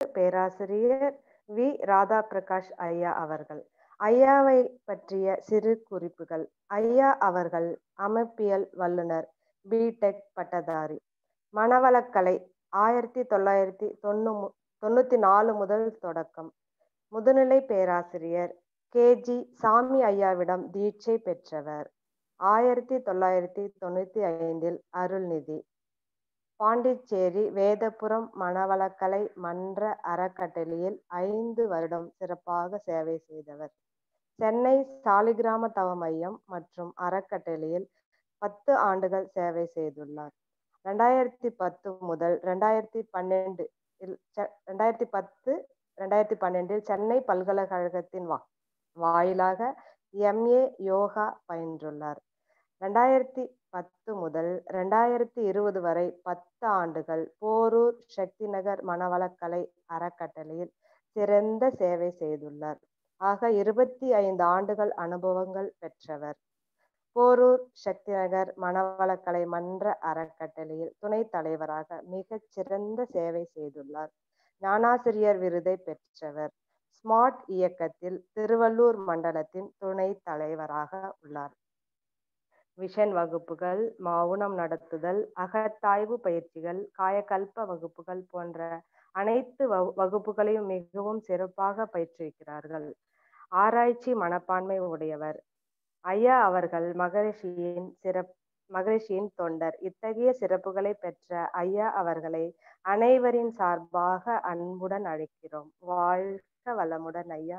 பேராசிரியர் வி ராதா பிரகாஷ் ஐயா அவர்கள் ஐயாவை பற்றிய சிறு குறிப்புகள் ஐயா அவர்கள் அமைப்பியல் வல்லுனர் பிடெக் பட்டதாரி மனவளக்கலை ஆயிரத்தி தொள்ளாயிரத்தி தொண்ணூ தொண்ணூத்தி நாலு முதல் தொடக்கம் முதுநிலை பேராசிரியர் கே ஜி சாமி ஐயாவிடம் தீட்சை பெற்றவர் ஆயிரத்தி தொள்ளாயிரத்தி தொண்ணூத்தி ஐந்தில் அருள்நிதி பாண்டிச்சேரி வேதபுரம் மனவளக்கலை மன்ற அறக்கட்டளையில் ஐந்து வருடம் சிறப்பாக சேவை செய்தவர் சென்னை சாலிகிராம தவ மையம் மற்றும் அறக்கட்டளையில் பத்து ஆண்டுகள் சேவை செய்துள்ளார் ரெண்டாயிரத்தி பத்து முதல் ரெண்டாயிரத்தி பன்னெண்டு ரெண்டாயிரத்தி பத்து ரெண்டாயிரத்தி பன்னெண்டில் சென்னை பல்கலைக்கழகத்தின் வா வாயிலாக எம்ஏ யோகா பயின்றுள்ளார் ரெண்டாயிரத்தி பத்து முதல் ரெண்டாயிரத்தி இருபது வரை பத்து ஆண்டுகள் போரூர் சக்தி நகர் மனவளக்கலை அறக்கட்டளையில் சிறந்த சேவை செய்துள்ளார் ஆக இருபத்தி ஐந்து ஆண்டுகள் அனுபவங்கள் பெற்றவர் போரூர் சக்தி நகர் மனவளக்கலை மன்ற அறக்கட்டளையில் துணைத் தலைவராக மிகச் சிறந்த சேவை செய்துள்ளார் ஞானாசிரியர் விருதை பெற்றவர் ஸ்மார்ட் இயக்கத்தில் திருவள்ளூர் மண்டலத்தின் துணைத் தலைவராக உள்ளார் விஷன் வகுப்புகள் மௌனம் நடத்துதல் அகத்தாய்வு பயிற்சிகள் காயக்கல்ப வகுப்புகள் போன்ற அனைத்து வகுப்புகளையும் மிகவும் சிறப்பாக பயிற்றுவிக்கிறார்கள் ஆராய்ச்சி மனப்பான்மை உடையவர் ஐயா அவர்கள் மகரிஷியின் சிறப் மகரிஷியின் தொண்டர் இத்தகைய சிறப்புகளை பெற்ற ஐயா அவர்களை அனைவரின் சார்பாக அன்புடன் அழைக்கிறோம் வாழ்க வளமுடன் ஐயா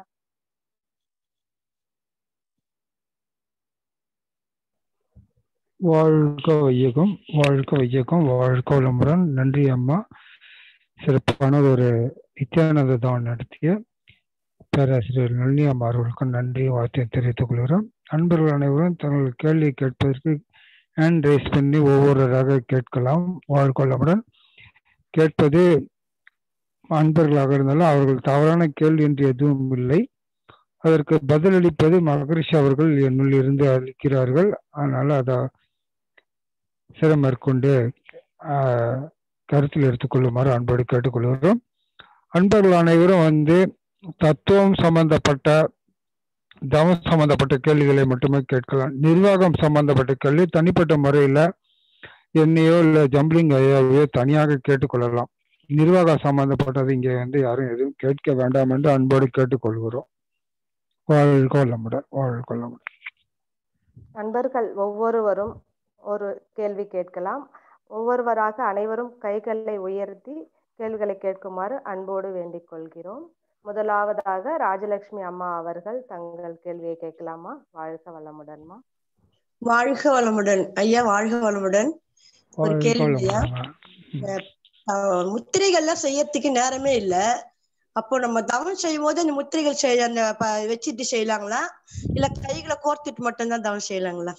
வாழ்க வையகம் வாழ்க வையகம் வாழ்க வளமுடன் நன்றி அம்மா சிறப்பான ஒரு நித்யானந்த தான் நடத்திய பேராசிரியர் நளினி அம்மா அவர்களுக்கும் நன்றி வாழ்த்தை தெரிவித்துக் கொள்கிறோம் நண்பர்கள் அனைவரும் தங்கள் கேள்வி கேட்பதற்கு ஹேண்ட் ரைஸ் பண்ணி ஒவ்வொருவராக கேட்கலாம் வாழ்க வளமுடன் கேட்பது அன்பர்களாக இருந்தாலும் அவர்கள் தவறான கேள்வி என்று எதுவும் இல்லை அதற்கு பதிலளிப்பது மகரிஷி அவர்கள் என்னுள் இருந்து அளிக்கிறார்கள் அதனால அதை சிறமேற்கொண்டு கருத்தில் எடுத்துக்கொள்ளுமாறு அன்போடு கேட்டுக்கொள்கிறோம் அன்பர்கள் அனைவரும் வந்து தத்துவம் சம்பந்தப்பட்ட தவம் சம்பந்தப்பட்ட கேள்விகளை மட்டுமே கேட்கலாம் நிர்வாகம் சம்பந்தப்பட்ட கேள்வி தனிப்பட்ட முறையில் என்னையோ இல்லை ஜம்பிளிங் ஐயாவையோ தனியாக கேட்டுக்கொள்ளலாம் நிர்வாகம் சம்பந்தப்பட்டது இங்கே வந்து யாரும் எதுவும் கேட்க வேண்டாம் என்று அன்போடு கேட்டுக்கொள்கிறோம் வாழ்க வளமுடன் வாழ்க வளமுடன் நண்பர்கள் ஒவ்வொருவரும் ஒரு கேள்வி கேட்கலாம் ஒவ்வொருவராக அனைவரும் கைகளை உயர்த்தி கேள்விகளை கேட்குமாறு அன்போடு வேண்டிக் கொள்கிறோம் முதலாவதாக ராஜலட்சுமி அம்மா அவர்கள் தங்கள் கேள்வியை கேட்கலாமா வாழ்க வளமுடன்மா வாழ்க வளமுடன் ஐயா வாழ்க வளமுடன் ஒரு கேள்வி ஐயா முத்திரைகள்லாம் செய்யறதுக்கு நேரமே இல்ல அப்போ நம்ம தவம் செய்யும் போது அந்த முத்திரைகள் செய்ய அந்த வச்சுட்டு செய்யலாங்களா இல்ல கைகளை கோர்த்துட்டு மட்டும்தான் தவம் செய்யலாங்களா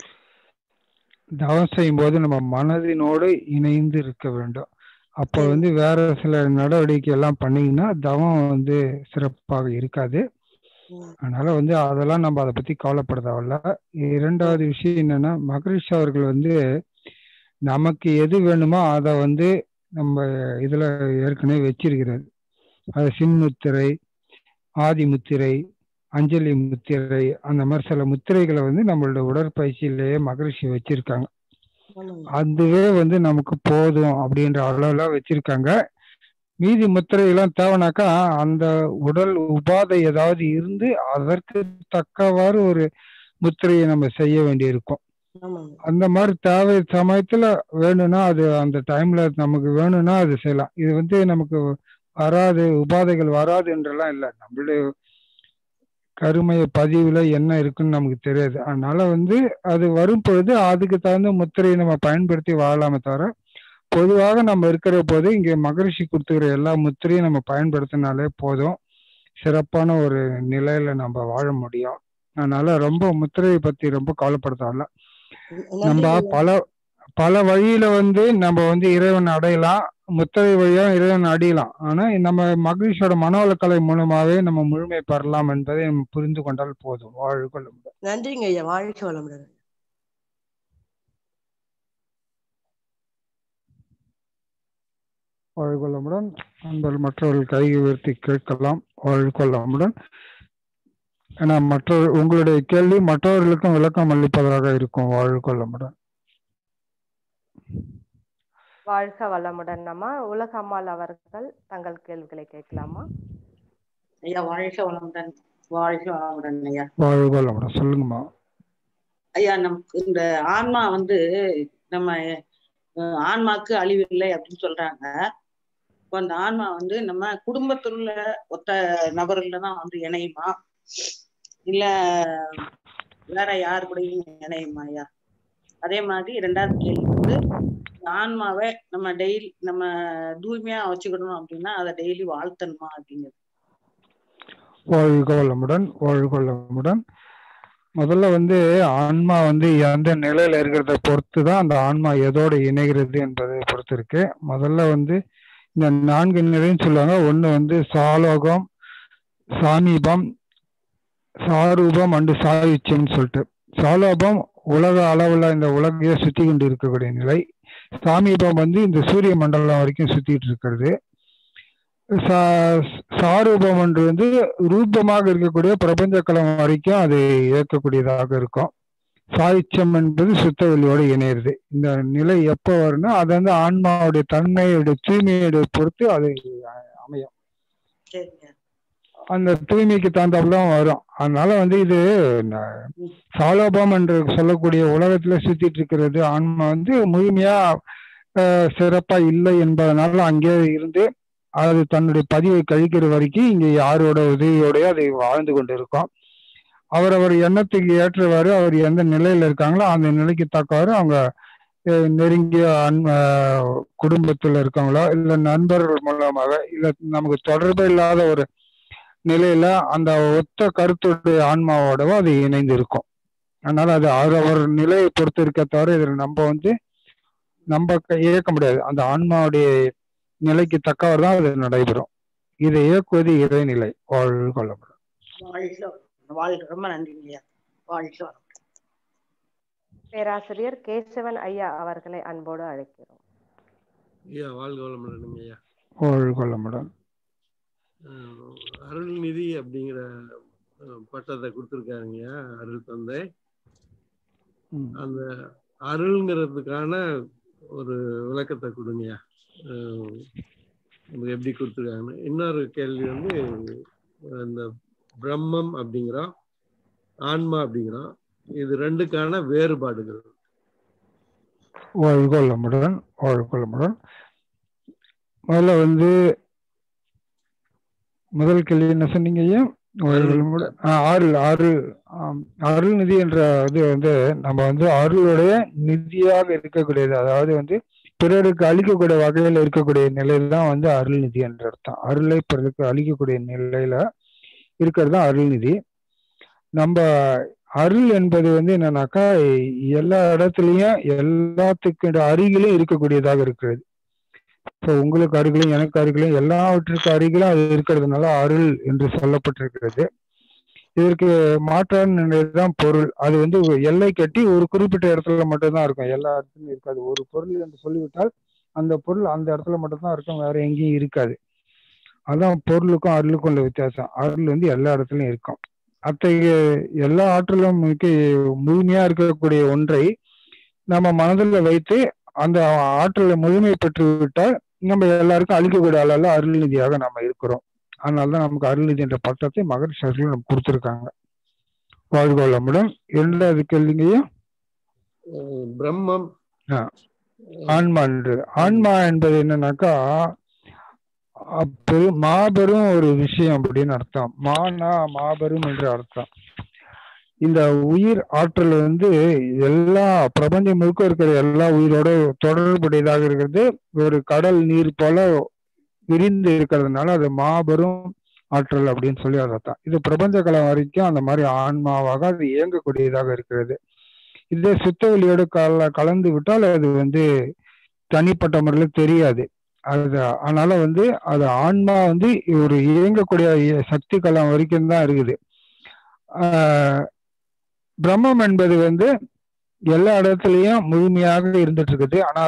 தவம் செய்யும் போது நம்ம மனதினோடு இணைந்து இருக்க வேண்டும் அப்போ வந்து வேற சில நடவடிக்கை எல்லாம் பண்ணீங்கன்னா தவம் வந்து சிறப்பாக இருக்காது அதனால வந்து அதெல்லாம் நம்ம அதை பத்தி கவலைப்பட தேவையில்ல இரண்டாவது விஷயம் என்னன்னா மகரிஷ் அவர்கள் வந்து நமக்கு எது வேணுமோ அதை வந்து நம்ம இதுல ஏற்கனவே வச்சிருக்கிறது அது சின்முத்திரை ஆதி முத்திரை அஞ்சலி முத்திரை அந்த மாதிரி சில முத்திரைகளை வந்து நம்மளோட உடற்பயிற்சியிலேயே மகரிஷி வச்சிருக்காங்க அதுவே வந்து நமக்கு போதும் அப்படின்ற அளவுல வச்சிருக்காங்க மீதி முத்திரையெல்லாம் தேவைனாக்கா அந்த உடல் உபாதை ஏதாவது இருந்து அதற்கு தக்கவாறு ஒரு முத்திரையை நம்ம செய்ய வேண்டியிருக்கும் அந்த மாதிரி தேவை சமயத்துல வேணும்னா அது அந்த டைம்ல நமக்கு வேணும்னா அது செய்யலாம் இது வந்து நமக்கு வராது உபாதைகள் வராது என்றெல்லாம் இல்லை நம்மளுடைய கருமைய பதிவுல என்ன இருக்குன்னு நமக்கு தெரியாது அதனால வந்து அது வரும் பொழுது அதுக்கு தகுந்த முத்திரையை நம்ம பயன்படுத்தி வாழலாமே தவிர பொதுவாக நம்ம இருக்கிற போது இங்க மகரிஷி கொடுத்துக்கிற எல்லா முத்திரையும் நம்ம பயன்படுத்தினாலே போதும் சிறப்பான ஒரு நிலையில நம்ம வாழ முடியும் அதனால ரொம்ப முத்திரையை பத்தி ரொம்ப கவலைப்படுத்தால நம்ம பல பல வழியில வந்து நம்ம வந்து இறைவன் அடையலாம் முத்திரை வழியா இறைவன் அடையலாம் ஆனா நம்ம மகிழ்ச்சியோட மனோவளக்கலை மூலமாவே நம்ம முழுமை பெறலாம் என்பதை நம்ம புரிந்து கொண்டால் போதும் வாழ்க நன்றிங்க ஐயா வாழ்க்கை வளமுடன் வாழ்கொள்ளமுடன் அன்பர் மற்றவர்கள் கை உயர்த்தி கேட்கலாம் வாழ்கொள்ளமுடன் ஏன்னா மற்ற உங்களுடைய கேள்வி மற்றவர்களுக்கும் விளக்கம் அளிப்பதாக இருக்கும் வாழ்கொள்ளமுடன் வாழ்க வளமுடன் அம்மா உலக அம்மாள் அவர்கள் தங்கள் கேள்விகளை கேட்கலாமா ஐயா வாழ்க வளமுடன் வாழ்க வளமுடன் ஐயா வாழ்கொள்ளமுடன் சொல்லுங்கம்மா ஐயா நமக்கு இந்த ஆன்மா வந்து நம்ம அஹ், ஆன்மாக்கு அழிவு இல்லை அப்படின்னு சொல்றாங்க இப்போ அந்த ஆன்மா வந்து நம்ம குடும்பத்தில் உள்ள ஒத்த நபர்கள்ல தான் வந்து இணையுமா இல்ல வேற யார் கூடயும் இணையுமா ஐயா அதே மாதிரி ரெண்டாவது கேள்வி வந்து இந்த ஆன்மாவை நம்ம டெய்லி நம்ம தூய்மையா வச்சுக்கிடணும் அப்படின்னா அதை டெய்லி வாழ்த்தணுமா அப்படிங்கிறது வாழ்க வளமுடன் வாழ்க வளமுடன் முதல்ல வந்து ஆன்மா வந்து எந்த நிலையில இருக்கிறத பொறுத்து தான் அந்த ஆன்மா எதோட இணைகிறது என்பதை பொறுத்து இருக்கு முதல்ல வந்து இந்த நான்கு நிலைன்னு சொல்லுவாங்க ஒண்ணு வந்து சாலோகம் சாமீபம் சாரூபம் அண்டு சாயுச்சியம்னு சொல்லிட்டு சாலோபம் உலக அளவுல இந்த உலகையே சுத்தி கொண்டு இருக்கக்கூடிய நிலை சாமீபம் வந்து இந்த சூரிய மண்டலம் வரைக்கும் சுத்திட்டு இருக்கிறது சா- சாரூபம் ஒன்று வந்து ரூபமாக இருக்கக்கூடிய பிரபஞ்ச களம் வரைக்கும் அது இயக்கக்கூடியதாக இருக்கும் சாயுச்சியம் என்பது சுத்த வெளியோடு இணையிறது இந்த நிலை எப்போ வரும்னா அது வந்து ஆன்மாவுடைய தன்மையுடைய தூய்மையுடைய பொறுத்து அது அமையும் சரிங்க அந்த தூய்மைக்கு தகுந்தாப்புல வரும் அதனால வந்து இது ந- சாலோபம் என்று சொல்லக்கூடிய உலகத்துல சுத்திட்டு இருக்கிறது ஆன்மா வந்து முழுமையா அஹ், சிறப்பா இல்லை என்பதனால அங்கே இருந்து அது தன்னுடைய பதிவை கழிக்கிற வரைக்கும் இங்க யாரோட உதவியோடய அது வாழ்ந்து கொண்டு இருக்கும் அவரவர் எண்ணத்துக்கு ஏற்றவாறு அவர் எந்த நிலையில இருக்காங்களோ அந்த நிலைக்கு தக்கவாறு அவங்க அஹ், நெருங்கிய அன் அஹ், குடும்பத்துல இருக்கவங்களோ இல்ல நண்பர்கள் மூலமாக இல்ல நமக்கு தொடர்பு இல்லாத ஒரு நிலையில அந்த ஒத்த கருத்துடைய ஆன்மாவோடவோ அது இணைந்து இருக்கும் அதனால அது அவரவர் நிலையை பொறுத்து இருக்க தவிர இதில் நம்ம வந்து நம்ம க- இயக்க முடியாது அந்த ஆன்மாவுடைய நிலைக்கு தக்கவர் தான் அது நடைபெறும் இதை இயக்குவது இறைநிலை வாழ்கொள்ளப்படும் வாழ்க வாழ்க ரொம்ப நன்றிங்க ஐயா வாழ்க வளமுடன். பேராசிரியர் கேசவன் ஐயா அவர்களை அன்போடு அழைக்கிறோம் ஐயா வாழ்க வளமுடன் ஐயா வாழ்கொள்ளமுடன் அஹ் அருள்நிதி அப்படிங்கிற அஹ், பட்டத்தை கொடுத்துருக்காருங்கய்யா அருள் தந்தை ம். அந்த அருள்ங்கிறதுக்கான ஒரு விளக்கத்தை கொடுங்கய்யா அஹ், நமக்கு எப்படி கொடுத்துருக்காங்கன்னு இன்னொரு கேள்வி வந்து அந்த பிரம்மம் அப்படிங்கிறோம் ஆன்மா அப்படிங்கிறோம் இது ரெண்டுக்கான வேறுபாடுகள் வாழ்கொள்ளமுடன் வாழ்கொள்ளமுடன் முதல்ல வந்து முதல் கேள்வி என்ன சொன்னீங்க ஐயா வாழ்கொள்ளமுடன் ஆ, அருள் அருள் ஆம், அருள் நிதி என்ற இது வந்து நம்ம வந்து அருளுடைய நிதியாக இருக்கக்கூடியது அதாவது வந்து பிறருக்கு அளிக்கக்கூடிய வகையில இருக்கக்கூடிய நிலையில தான் வந்து அருள் நிதி என்ற அர்த்தம் அருளை பிறருக்கு அளிக்கக்கூடிய நிலையில இருக்கிறது தான் அருள் நிதி நம்ம அருள் என்பது வந்து என்னன்னாக்கா எல்லா இடத்துலயும் எல்லாத்துக்கு அருகிலும் இருக்கக்கூடியதாக இருக்கிறது இப்போ உங்களுக்கு அருகிலும் எனக்கு அருகிலும் எல்லாவற்றுக்கு அருகிலும் அது இருக்கிறதுனால அருள் என்று சொல்லப்பட்டிருக்கிறது இதற்கு மாற்றான நிலைதான் பொருள் அது வந்து ஒரு எல்லை கட்டி ஒரு குறிப்பிட்ட இடத்துல மட்டும்தான் இருக்கும் எல்லா இடத்துலயும் இருக்காது ஒரு பொருள் என்று சொல்லிவிட்டால் அந்த பொருள் அந்த இடத்துல மட்டும்தான் இருக்கும் வேற எங்கேயும் இருக்காது அதான் பொருளுக்கும் அருளுக்கும் உள்ள வித்தியாசம் அருள் வந்து எல்லா இடத்துலயும் இருக்கும் அத்தகைய எல்லா ஆற்றலும் மிக்க முழுமையா இருக்கக்கூடிய ஒன்றை நம்ம மனதில் வைத்து அந்த ஆற்றலை முழுமை பெற்று விட்டால் நம்ம எல்லாருக்கும் அழிக்கக்கூடிய அளவில் அருள்நிதியாக நம்ம இருக்கிறோம் அதனாலதான் நமக்கு அருள்நிதி என்ற பட்டத்தை மகரிஷி அவர்கள் நமக்கு கொடுத்துருக்காங்க வாழ்க வளமுடன் இரண்டாவது கேள்விங்கய்யா அஹ் பிரம்மம் ஆ. ஆன்மா என்று ஆன்மா என்பது என்னன்னாக்கா அப்பெரு மாபெரும் ஒரு விஷயம் அப்படின்னு அர்த்தம் மானா மாபெரும் என்று அர்த்தம் இந்த உயிர் ஆற்றல் வந்து எல்லா பிரபஞ்சம் முழுக்க இருக்கிற எல்லா உயிரோட தொடர்புடையதாக இருக்கிறது ஒரு கடல் நீர் போல விரிந்து இருக்கிறதுனால அது மாபெரும் ஆற்றல் அப்படின்னு சொல்லி அர்த்தம் இது பிரபஞ்ச கலம் வரைக்கும் அந்த மாதிரி ஆன்மாவாக அது இயங்கக்கூடியதாக இருக்கிறது இதே சுத்த வெளியோடு கல கலந்து விட்டால் அது வந்து தனிப்பட்ட முறையில் தெரியாது அது அதனால வந்து அது ஆன்மா வந்து ஒரு இயங்கக்கூடிய சக்தி களம் வரைக்கும் தான் இருக்குது ஆஹ் பிரம்மம் என்பது வந்து எல்லா இடத்துலயும் முழுமையாக இருந்துட்டு இருக்குது ஆனா அது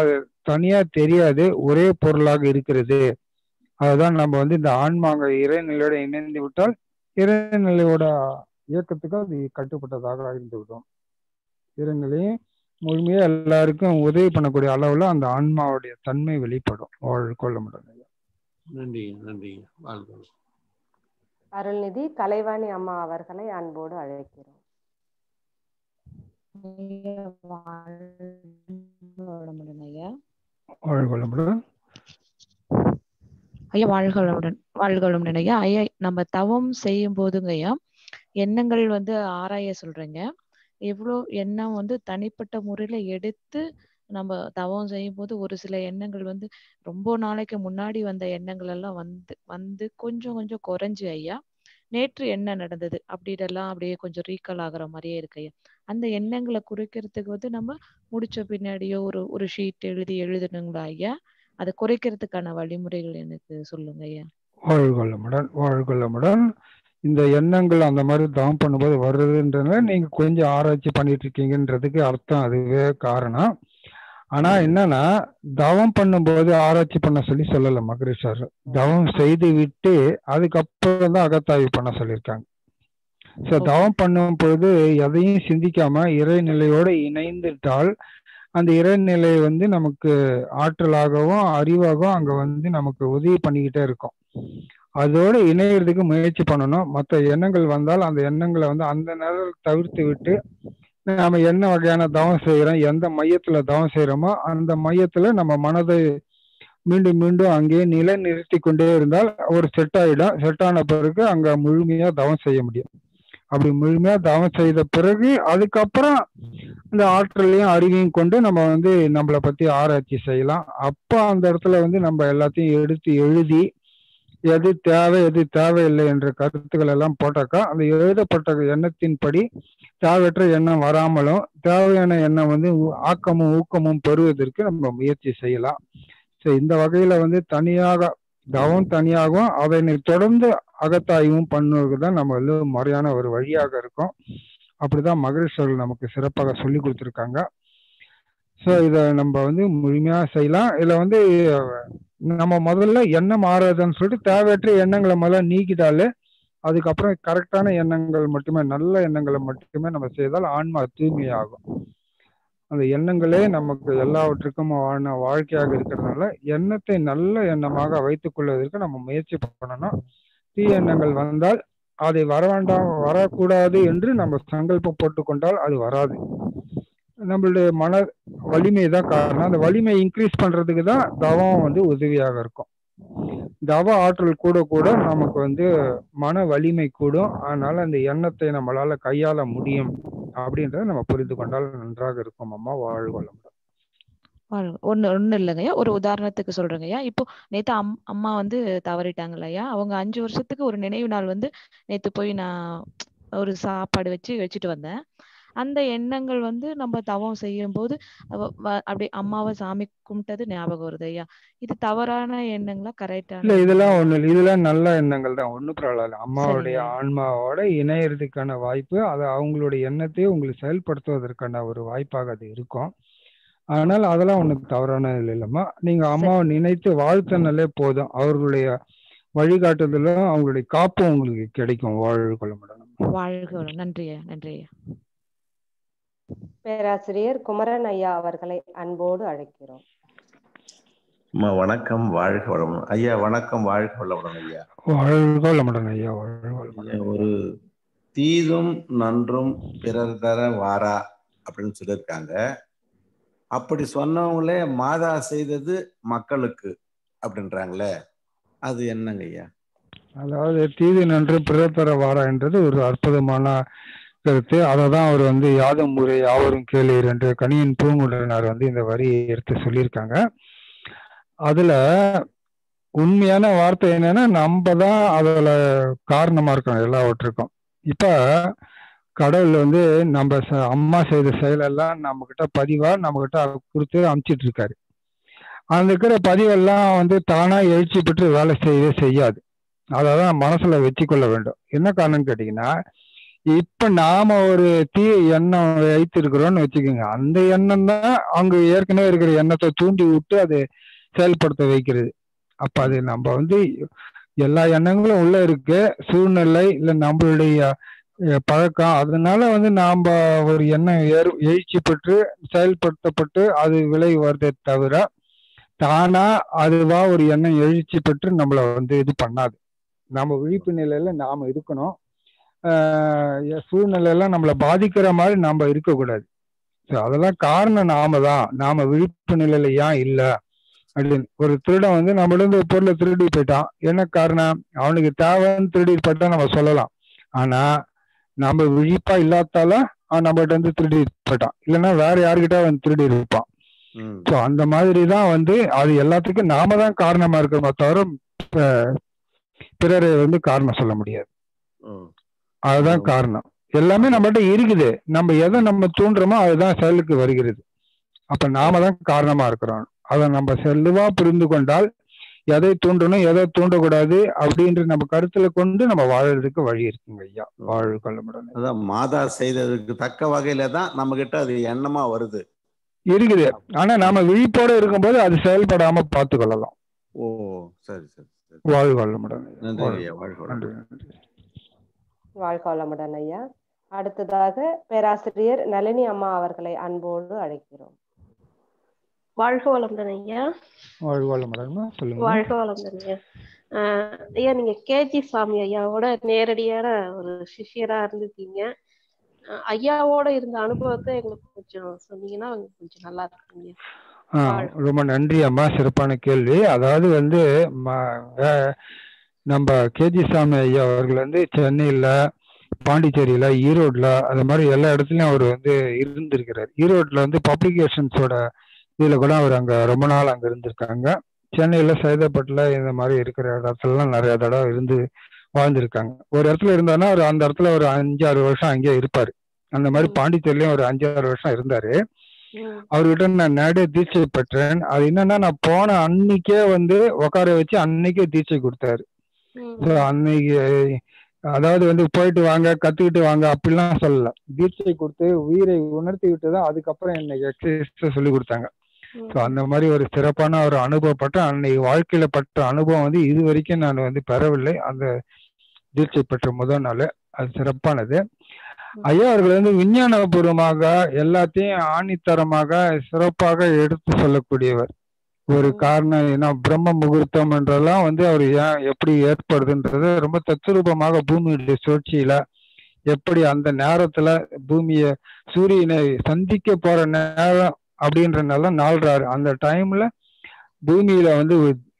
தனியா தெரியாது ஒரே பொருளாக இருக்கிறது அதுதான் நம்ம வந்து இந்த ஆன்மாங்க இறைநிலையோட இணைந்து விட்டால் இறைநிலையோட இயக்கத்துக்கு அது கட்டுப்பட்டதாக இருந்துவிடும் இறைநிலையும் முழுமையா எல்லாருக்கும் உதவி பண்ணக்கூடிய அளவுல அந்த ஆன்மாவுடைய தன்மை வெளிப்படும் வாழ் கொள்ள முடியாது நன்றிங்க நன்றிங்க வாழ்க அருள்நிதி கலைவாணி அம்மா அவர்களை அன்போடு அழைக்கிறோம் வளமுடன் ஐயா வாழ் கொள்ள முடியாது ஐயா வாழ்க வளமுடன் வாழ்க வளமுடன் ஐயா ஐயா நம்ம தவம் செய்யும் போதுங்க ஐயா எண்ணங்கள் வந்து ஆராய சொல்றீங்க எவ்வளோ எண்ணம் வந்து தனிப்பட்ட முறையில எடுத்து நம்ம தவம் செய்யும் போது ஒரு சில எண்ணங்கள் வந்து ரொம்ப நாளைக்கு முன்னாடி வந்த எண்ணங்கள் எல்லாம் வந்து வந்து கொஞ்சம் கொஞ்சம் குறைஞ்சு ஐயா நேற்று என்ன நடந்தது அப்படிடெல்லாம் அப்படியே கொஞ்சம் ரீகால் ஆகுற மாதிரியே இருக்கு ஐயா அந்த எண்ணங்களை குறைக்கிறதுக்கு வந்து நம்ம முடிச்ச பின்னாடியோ ஒரு ஒரு ஷீட் எழுதி எழுதணுங்களா ஐயா அதை குறைக்கிறதுக்கான வழிமுறைகள் எனக்கு சொல்லுங்க ஐயா வாழ்கொள்ளமுடன் வாழ்கொள்ளமுடன் இந்த எண்ணங்கள் அந்த மாதிரி தவம் பண்ணும்போது வருதுன்றதுல நீங்க கொஞ்சம் ஆராய்ச்சி பண்ணிட்டு இருக்கீங்கன்றதுக்கு அர்த்தம் அதுவே காரணம் ஆனா என்னன்னா தவம் பண்ணும்போது ஆராய்ச்சி பண்ண சொல்லி சொல்லல மகரிஷ் சார் தவம் செய்து விட்டு அதுக்கப்புறம் தான் அகத்தாய்வு பண்ண சொல்லியிருக்காங்க ஸோ தவம் பண்ணும் பொழுது எதையும் சிந்திக்காம இறைநிலையோடு இணைந்துட்டால் அந்த இறைநிலை வந்து நமக்கு ஆற்றலாகவும் அறிவாகவும் அங்க வந்து நமக்கு உதவி பண்ணிக்கிட்டே இருக்கும் அதோட இணையறதுக்கு முயற்சி பண்ணணும் மற்ற எண்ணங்கள் வந்தால் அந்த எண்ணங்களை வந்து அந்த நேரம் தவிர்த்து விட்டு நாம என்ன வகையான தவம் செய்யறோம் எந்த மையத்துல தவம் செய்யறோமோ அந்த மையத்துல நம்ம மனதை மீண்டும் மீண்டும் அங்கேயே நிலை நிறுத்தி கொண்டே இருந்தால் ஒரு செட் ஆயிடும் செட் ஆன பிறகு அங்க முழுமையா தவம் செய்ய முடியும் அப்படி முழுமையா தவம் செய்த பிறகு அதுக்கப்புறம் இந்த ஆற்றலையும் அறிவையும் கொண்டு நம்ம வந்து நம்மளை பத்தி ஆராய்ச்சி செய்யலாம் அப்போ அந்த இடத்துல வந்து நம்ம எல்லாத்தையும் எடுத்து எழுதி எது தேவை எது தேவையில்லை என்ற கருத்துக்கள் எல்லாம் போட்டாக்கா அந்த எழுதப்பட்ட எண்ணத்தின்படி தேவையற்ற எண்ணம் வராமலும் தேவையான எண்ணம் வந்து ஆக்கமும் ஊக்கமும் பெறுவதற்கு நம்ம முயற்சி செய்யலாம் ஸோ இந்த வகையில வந்து தனியாக தவம் தனியாகவும் அதனை தொடர்ந்து அகத்தாய்வும் பண்ணுவதுக்கு தான் நம்ம வந்து முறையான ஒரு வழியாக இருக்கும் அப்படிதான் மகரிஷர்கள் நமக்கு சிறப்பாக சொல்லி கொடுத்துருக்காங்க ஸோ இதை நம்ம வந்து முழுமையா செய்யலாம் இதில் வந்து நம்ம முதல்ல எண்ணம் மாறாதுன்னு சொல்லிட்டு தேவையற்ற எண்ணங்களை முதல்ல நீக்கிட்டாலே அதுக்கப்புறம் கரெக்டான எண்ணங்கள் மட்டுமே நல்ல எண்ணங்களை மட்டுமே நம்ம செய்தால் ஆன்மா தூய்மையாகும் அந்த எண்ணங்களே நமக்கு எல்லாவற்றுக்கும் ஆன வாழ்க்கையாக இருக்கிறதுனால எண்ணத்தை நல்ல எண்ணமாக வைத்துக் கொள்வதற்கு நம்ம முயற்சி பண்ணணும் தீய எண்ணங்கள் வந்தால் அதை வர வேண்டாம் வரக்கூடாது என்று நம்ம சங்கல்பம் போட்டுக்கொண்டால் அது வராது நம்மளுடைய மன வலிமை தான் காரணம் அந்த வலிமை இன்க்ரீஸ் பண்றதுக்கு தான் தவம் வந்து உதவியாக இருக்கும் தவ ஆற்றல் கூட கூட நமக்கு வந்து மன வலிமை கூடும் அதனால அந்த எண்ணத்தை நம்மளால கையாள முடியும் அப்படின்றத நம்ம புரிந்து கொண்டால் நன்றாக இருக்கும் அம்மா வாழ்வளம் ஒண்ணு ஒண்ணு இல்லைங்கய்யா ஒரு உதாரணத்துக்கு சொல்றேங்கய்யா இப்போ நேத்து அம் அம்மா வந்து தவறிட்டாங்களையா அவங்க அஞ்சு வருஷத்துக்கு ஒரு நினைவு நாள் வந்து நேத்து போய் நான் ஒரு சாப்பாடு வச்சு வச்சுட்டு வந்தேன் அந்த எண்ணங்கள் வந்து நம்ம தவம் செய்யும் போது அப்படி அம்மாவை சாமி கும்பிட்டது ஞாபகம் வருது ஐயா இது தவறான எண்ணங்களா கரெக்டான இல்ல இதெல்லாம் ஒண்ணு இல்லை இதெல்லாம் நல்ல எண்ணங்கள் தான் ஒண்ணும் பரவாயில்ல அம்மாவுடைய ஆன்மாவோட இணையறதுக்கான வாய்ப்பு அது அவங்களுடைய எண்ணத்தையும் உங்களுக்கு செயல்படுத்துவதற்கான ஒரு வாய்ப்பாக அது இருக்கும் அதனால அதெல்லாம் ஒண்ணுக்கு தவறான இல்லை இல்லம்மா நீங்க அம்மாவை நினைத்து வாழ்த்தனாலே போதும் அவர்களுடைய வழிகாட்டுதலும் அவங்களுடைய காப்பும் உங்களுக்கு கிடைக்கும் வாழ்கொள்ள மேடம் வாழ்க நன்றி நன்றி பேராசிரியர் குமரன் ஐயா அவர்களை அன்போடு அழைக்கிறோம் வணக்கம் வாழ்க வளமுடன் ஐயா வணக்கம் வாழ்க வளமுடன் ஐயா வாழ்க வளமுடன் ஐயா வாழ்க ஒரு தீதும் நன்றும் பிறர் தர வாரா அப்படின்னு சொல்லியிருக்காங்க அப்படி சொன்னவங்களே மாதா செய்தது மக்களுக்கு அப்படின்றாங்களே அது என்னங்க ஐயா அதாவது தீது நன்று பிறத்தர வாரா என்றது ஒரு அற்புதமான கருத்து அதை தான் அவர் வந்து யாதும் முறை யாவரும் கேளீர் என்று கணியன் பூங்குடனார் வந்து இந்த வரியை எடுத்து சொல்லியிருக்காங்க அதுல உண்மையான வார்த்தை என்னன்னா நம்ம தான் அதுல காரணமா இருக்கோம் எல்லாவற்றுக்கும் இப்ப கடவுள் வந்து நம்ம அம்மா செய்த செயலெல்லாம் நம்ம கிட்ட பதிவா நம்ம கிட்ட கொடுத்து அமுச்சிட்டு இருக்காரு அந்த இருக்கிற பதிவெல்லாம் வந்து தானா எழுச்சி பெற்று வேலை செய்யவே செய்யாது அதான் மனசுல வச்சுக்கொள்ள வேண்டும் என்ன காரணம்னு கேட்டீங்கன்னா இப்ப நாம ஒரு தீய எண்ணம் வைத்திருக்கிறோம்னு வச்சுக்கோங்க அந்த எண்ணம் தான் அங்க ஏற்கனவே இருக்கிற எண்ணத்தை தூண்டி விட்டு அது செயல்படுத்த வைக்கிறது அப்ப அது நம்ம வந்து எல்லா எண்ணங்களும் உள்ள இருக்கு சூழ்நிலை இல்ல நம்மளுடைய அஹ், பழக்கம் அதனால வந்து நாம ஒரு எண்ணம் ஏறு எழுச்சி பெற்று செயல்படுத்தப்பட்டு அது விலை வருதே தவிர தானா அதுவா ஒரு எண்ணம் எழுச்சி பெற்று நம்மள வந்து இது பண்ணாது நாம விழிப்பு நிலையில நாம இருக்கணும் ஆஹ் எ- சூழ்நிலையெல்லாம் நம்மளை பாதிக்கிற மாதிரி நாம இருக்கக்கூடாது So அதெல்லாம் காரணம் நாம தான் நாம விழிப்பு நிலையில ஏன் இல்ல அப்படின்னு ஒரு திருடன் வந்து நம்மள இருந்து ஒரு பொருளை திருடி போயிட்டான் என்ன காரணம் அவனுக்கு தேவைன்னு திருடி போயிட்டா நம்ம சொல்லலாம் ஆனா நம்ம விழிப்பா இல்லாதால அவன் நம்மகிட்ட இருந்து திருடி போயிட்டான் இல்லைன்னா வேற யாருக்கிட்ட அவன் திருடி இருப்பான் ம் ஸோ அந்த மாதிரி தான் வந்து அது எல்லாத்துக்கும் நாம தான் காரணமா இருக்கிறோமே தவிர ப- பிறரை வந்து காரணம் சொல்ல முடியாது ம் அதுதான் காரணம் எல்லாமே நம்மகிட்ட இருக்குது நம்ம எதை நம்ம தூண்டுறோமோ அதுதான் செயலுக்கு வருகிறது அப்ப நாம தான் காரணமா இருக்கிறோம் அதை நம்ம செல்லுவா புரிந்து கொண்டால் எதை தூண்டணும் எதை தூண்டக்கூடாது அப்படின்ற நம்ம கருத்துல கொண்டு நம்ம வாழறதுக்கு வழி இருக்குங்க ஐயா வாழ் கொள்ளமுடன் அதான் மாதா செய்ததுக்கு தக்க வகையில தான் நம்ம கிட்ட அது எண்ணமா வருது இருக்குது ஆனா நாம விழிப்போட இருக்கும்போது அது செயல்படாம பார்த்து கொள்ளலாம் ஓ சரி சரி சரி வாழ் கொள்ளமுடன் நன்றி ஐயா வாழ்க நன்றி வளமுடன். நன்றி வாழ்க வளமுடன் ஐயா அடுத்ததாக பேராசிரியர் நளினி அம்மா அவர்களை அன்போடு அழைக்கிறோம் வாழ்க வளமுடன் ஐயா வாழ் கொள்ளமுடன்மா சொல்லுங்க வாழ்க வளமுடன் ஐயா ஆஹ் ஐயா நீங்க கேஜி சாமி ஐயாவோட நேரடியான ஒரு சிஷியரா இருந்திருக்கீங்க ஆஹ் ஐயாவோட இருந்த அனுபவத்தை எங்களுக்கு கொஞ்சம் சொன்னீங்கன்னா கொஞ்சம் நல்லா இருக்குங்க ஆ, ரொம்ப நன்றி அம்மா சிறப்பான கேள்வி அதாவது வந்து ம- வே- நம்ம கேஜி சாமி ஐயா அவர்கள் வந்து சென்னையில பாண்டிச்சேரியில ஈரோட்ல அது மாதிரி எல்லா இடத்துலயும் அவர் வந்து இருந்திருக்கிறார் ஈரோட்ல வந்து பப்ளிகேஷன்ஸோட இதுல கூட அவர் அங்க ரொம்ப நாள் அங்க இருந்திருக்காங்க சென்னையில சைதாப்பேட்டில் இந்த மாதிரி இருக்கிற இடத்துலலாம் நிறைய தடவை இருந்து வாழ்ந்திருக்காங்க ஒரு இடத்துல இருந்தாருன்னா அவர் அந்த இடத்துல ஒரு அஞ்சாறு வருஷம் அங்கேயே இருப்பாரு அந்த மாதிரி பாண்டிச்சேரியிலயும் ஒரு அஞ்சாறு வருஷம் இருந்தாரு அவர்கிட்ட நான் நேரடியா தீட்சை பெற்றேன் அது என்னன்னா நான் போன அன்னைக்கே வந்து உட்கார வச்சு அன்னைக்கே தீட்சை கொடுத்தாரு ஸோ அன்னைக்கு அதாவது வந்து போயிட்டு வாங்க கத்துக்கிட்டு வாங்க அப்படிலாம் சொல்லல தீட்சை கொடுத்து உயிரை உணர்த்தி விட்டு தான் அதுக்கப்புறம் எனக்கு எக்ஸசைஸ் சொல்லி கொடுத்தாங்க ஸோ அந்த மாதிரி ஒரு சிறப்பான ஒரு அனுபவப்பட்ட அன்னைக்கு வாழ்க்கையில பட்ட அனுபவம் வந்து இது வரைக்கும் நான் வந்து பெறவில்லை அந்த தீட்சை பெற்ற முதல் நாள் அது சிறப்பானது ஐயா அவர்கள் வந்து விஞ்ஞானபூர்வமாக எல்லாத்தையும் ஆணித்தரமாக சிறப்பாக எடுத்து சொல்லக்கூடியவர் ஒரு காரணம் ஏன்னா பிரம்ம முகூர்த்தம் என்றெல்லாம் வந்து அவர் ஏன் எப்படி ஏற்படுதுன்றது ரொம்ப தத்ரூபமாக பூமியுடைய சுழற்சியில எப்படி அந்த நேரத்துல பூமிய சூரியனை சந்திக்க போற நேரம் அப்படின்றனால நாள்றாரு அந்த டைம்ல பூமியில வந்து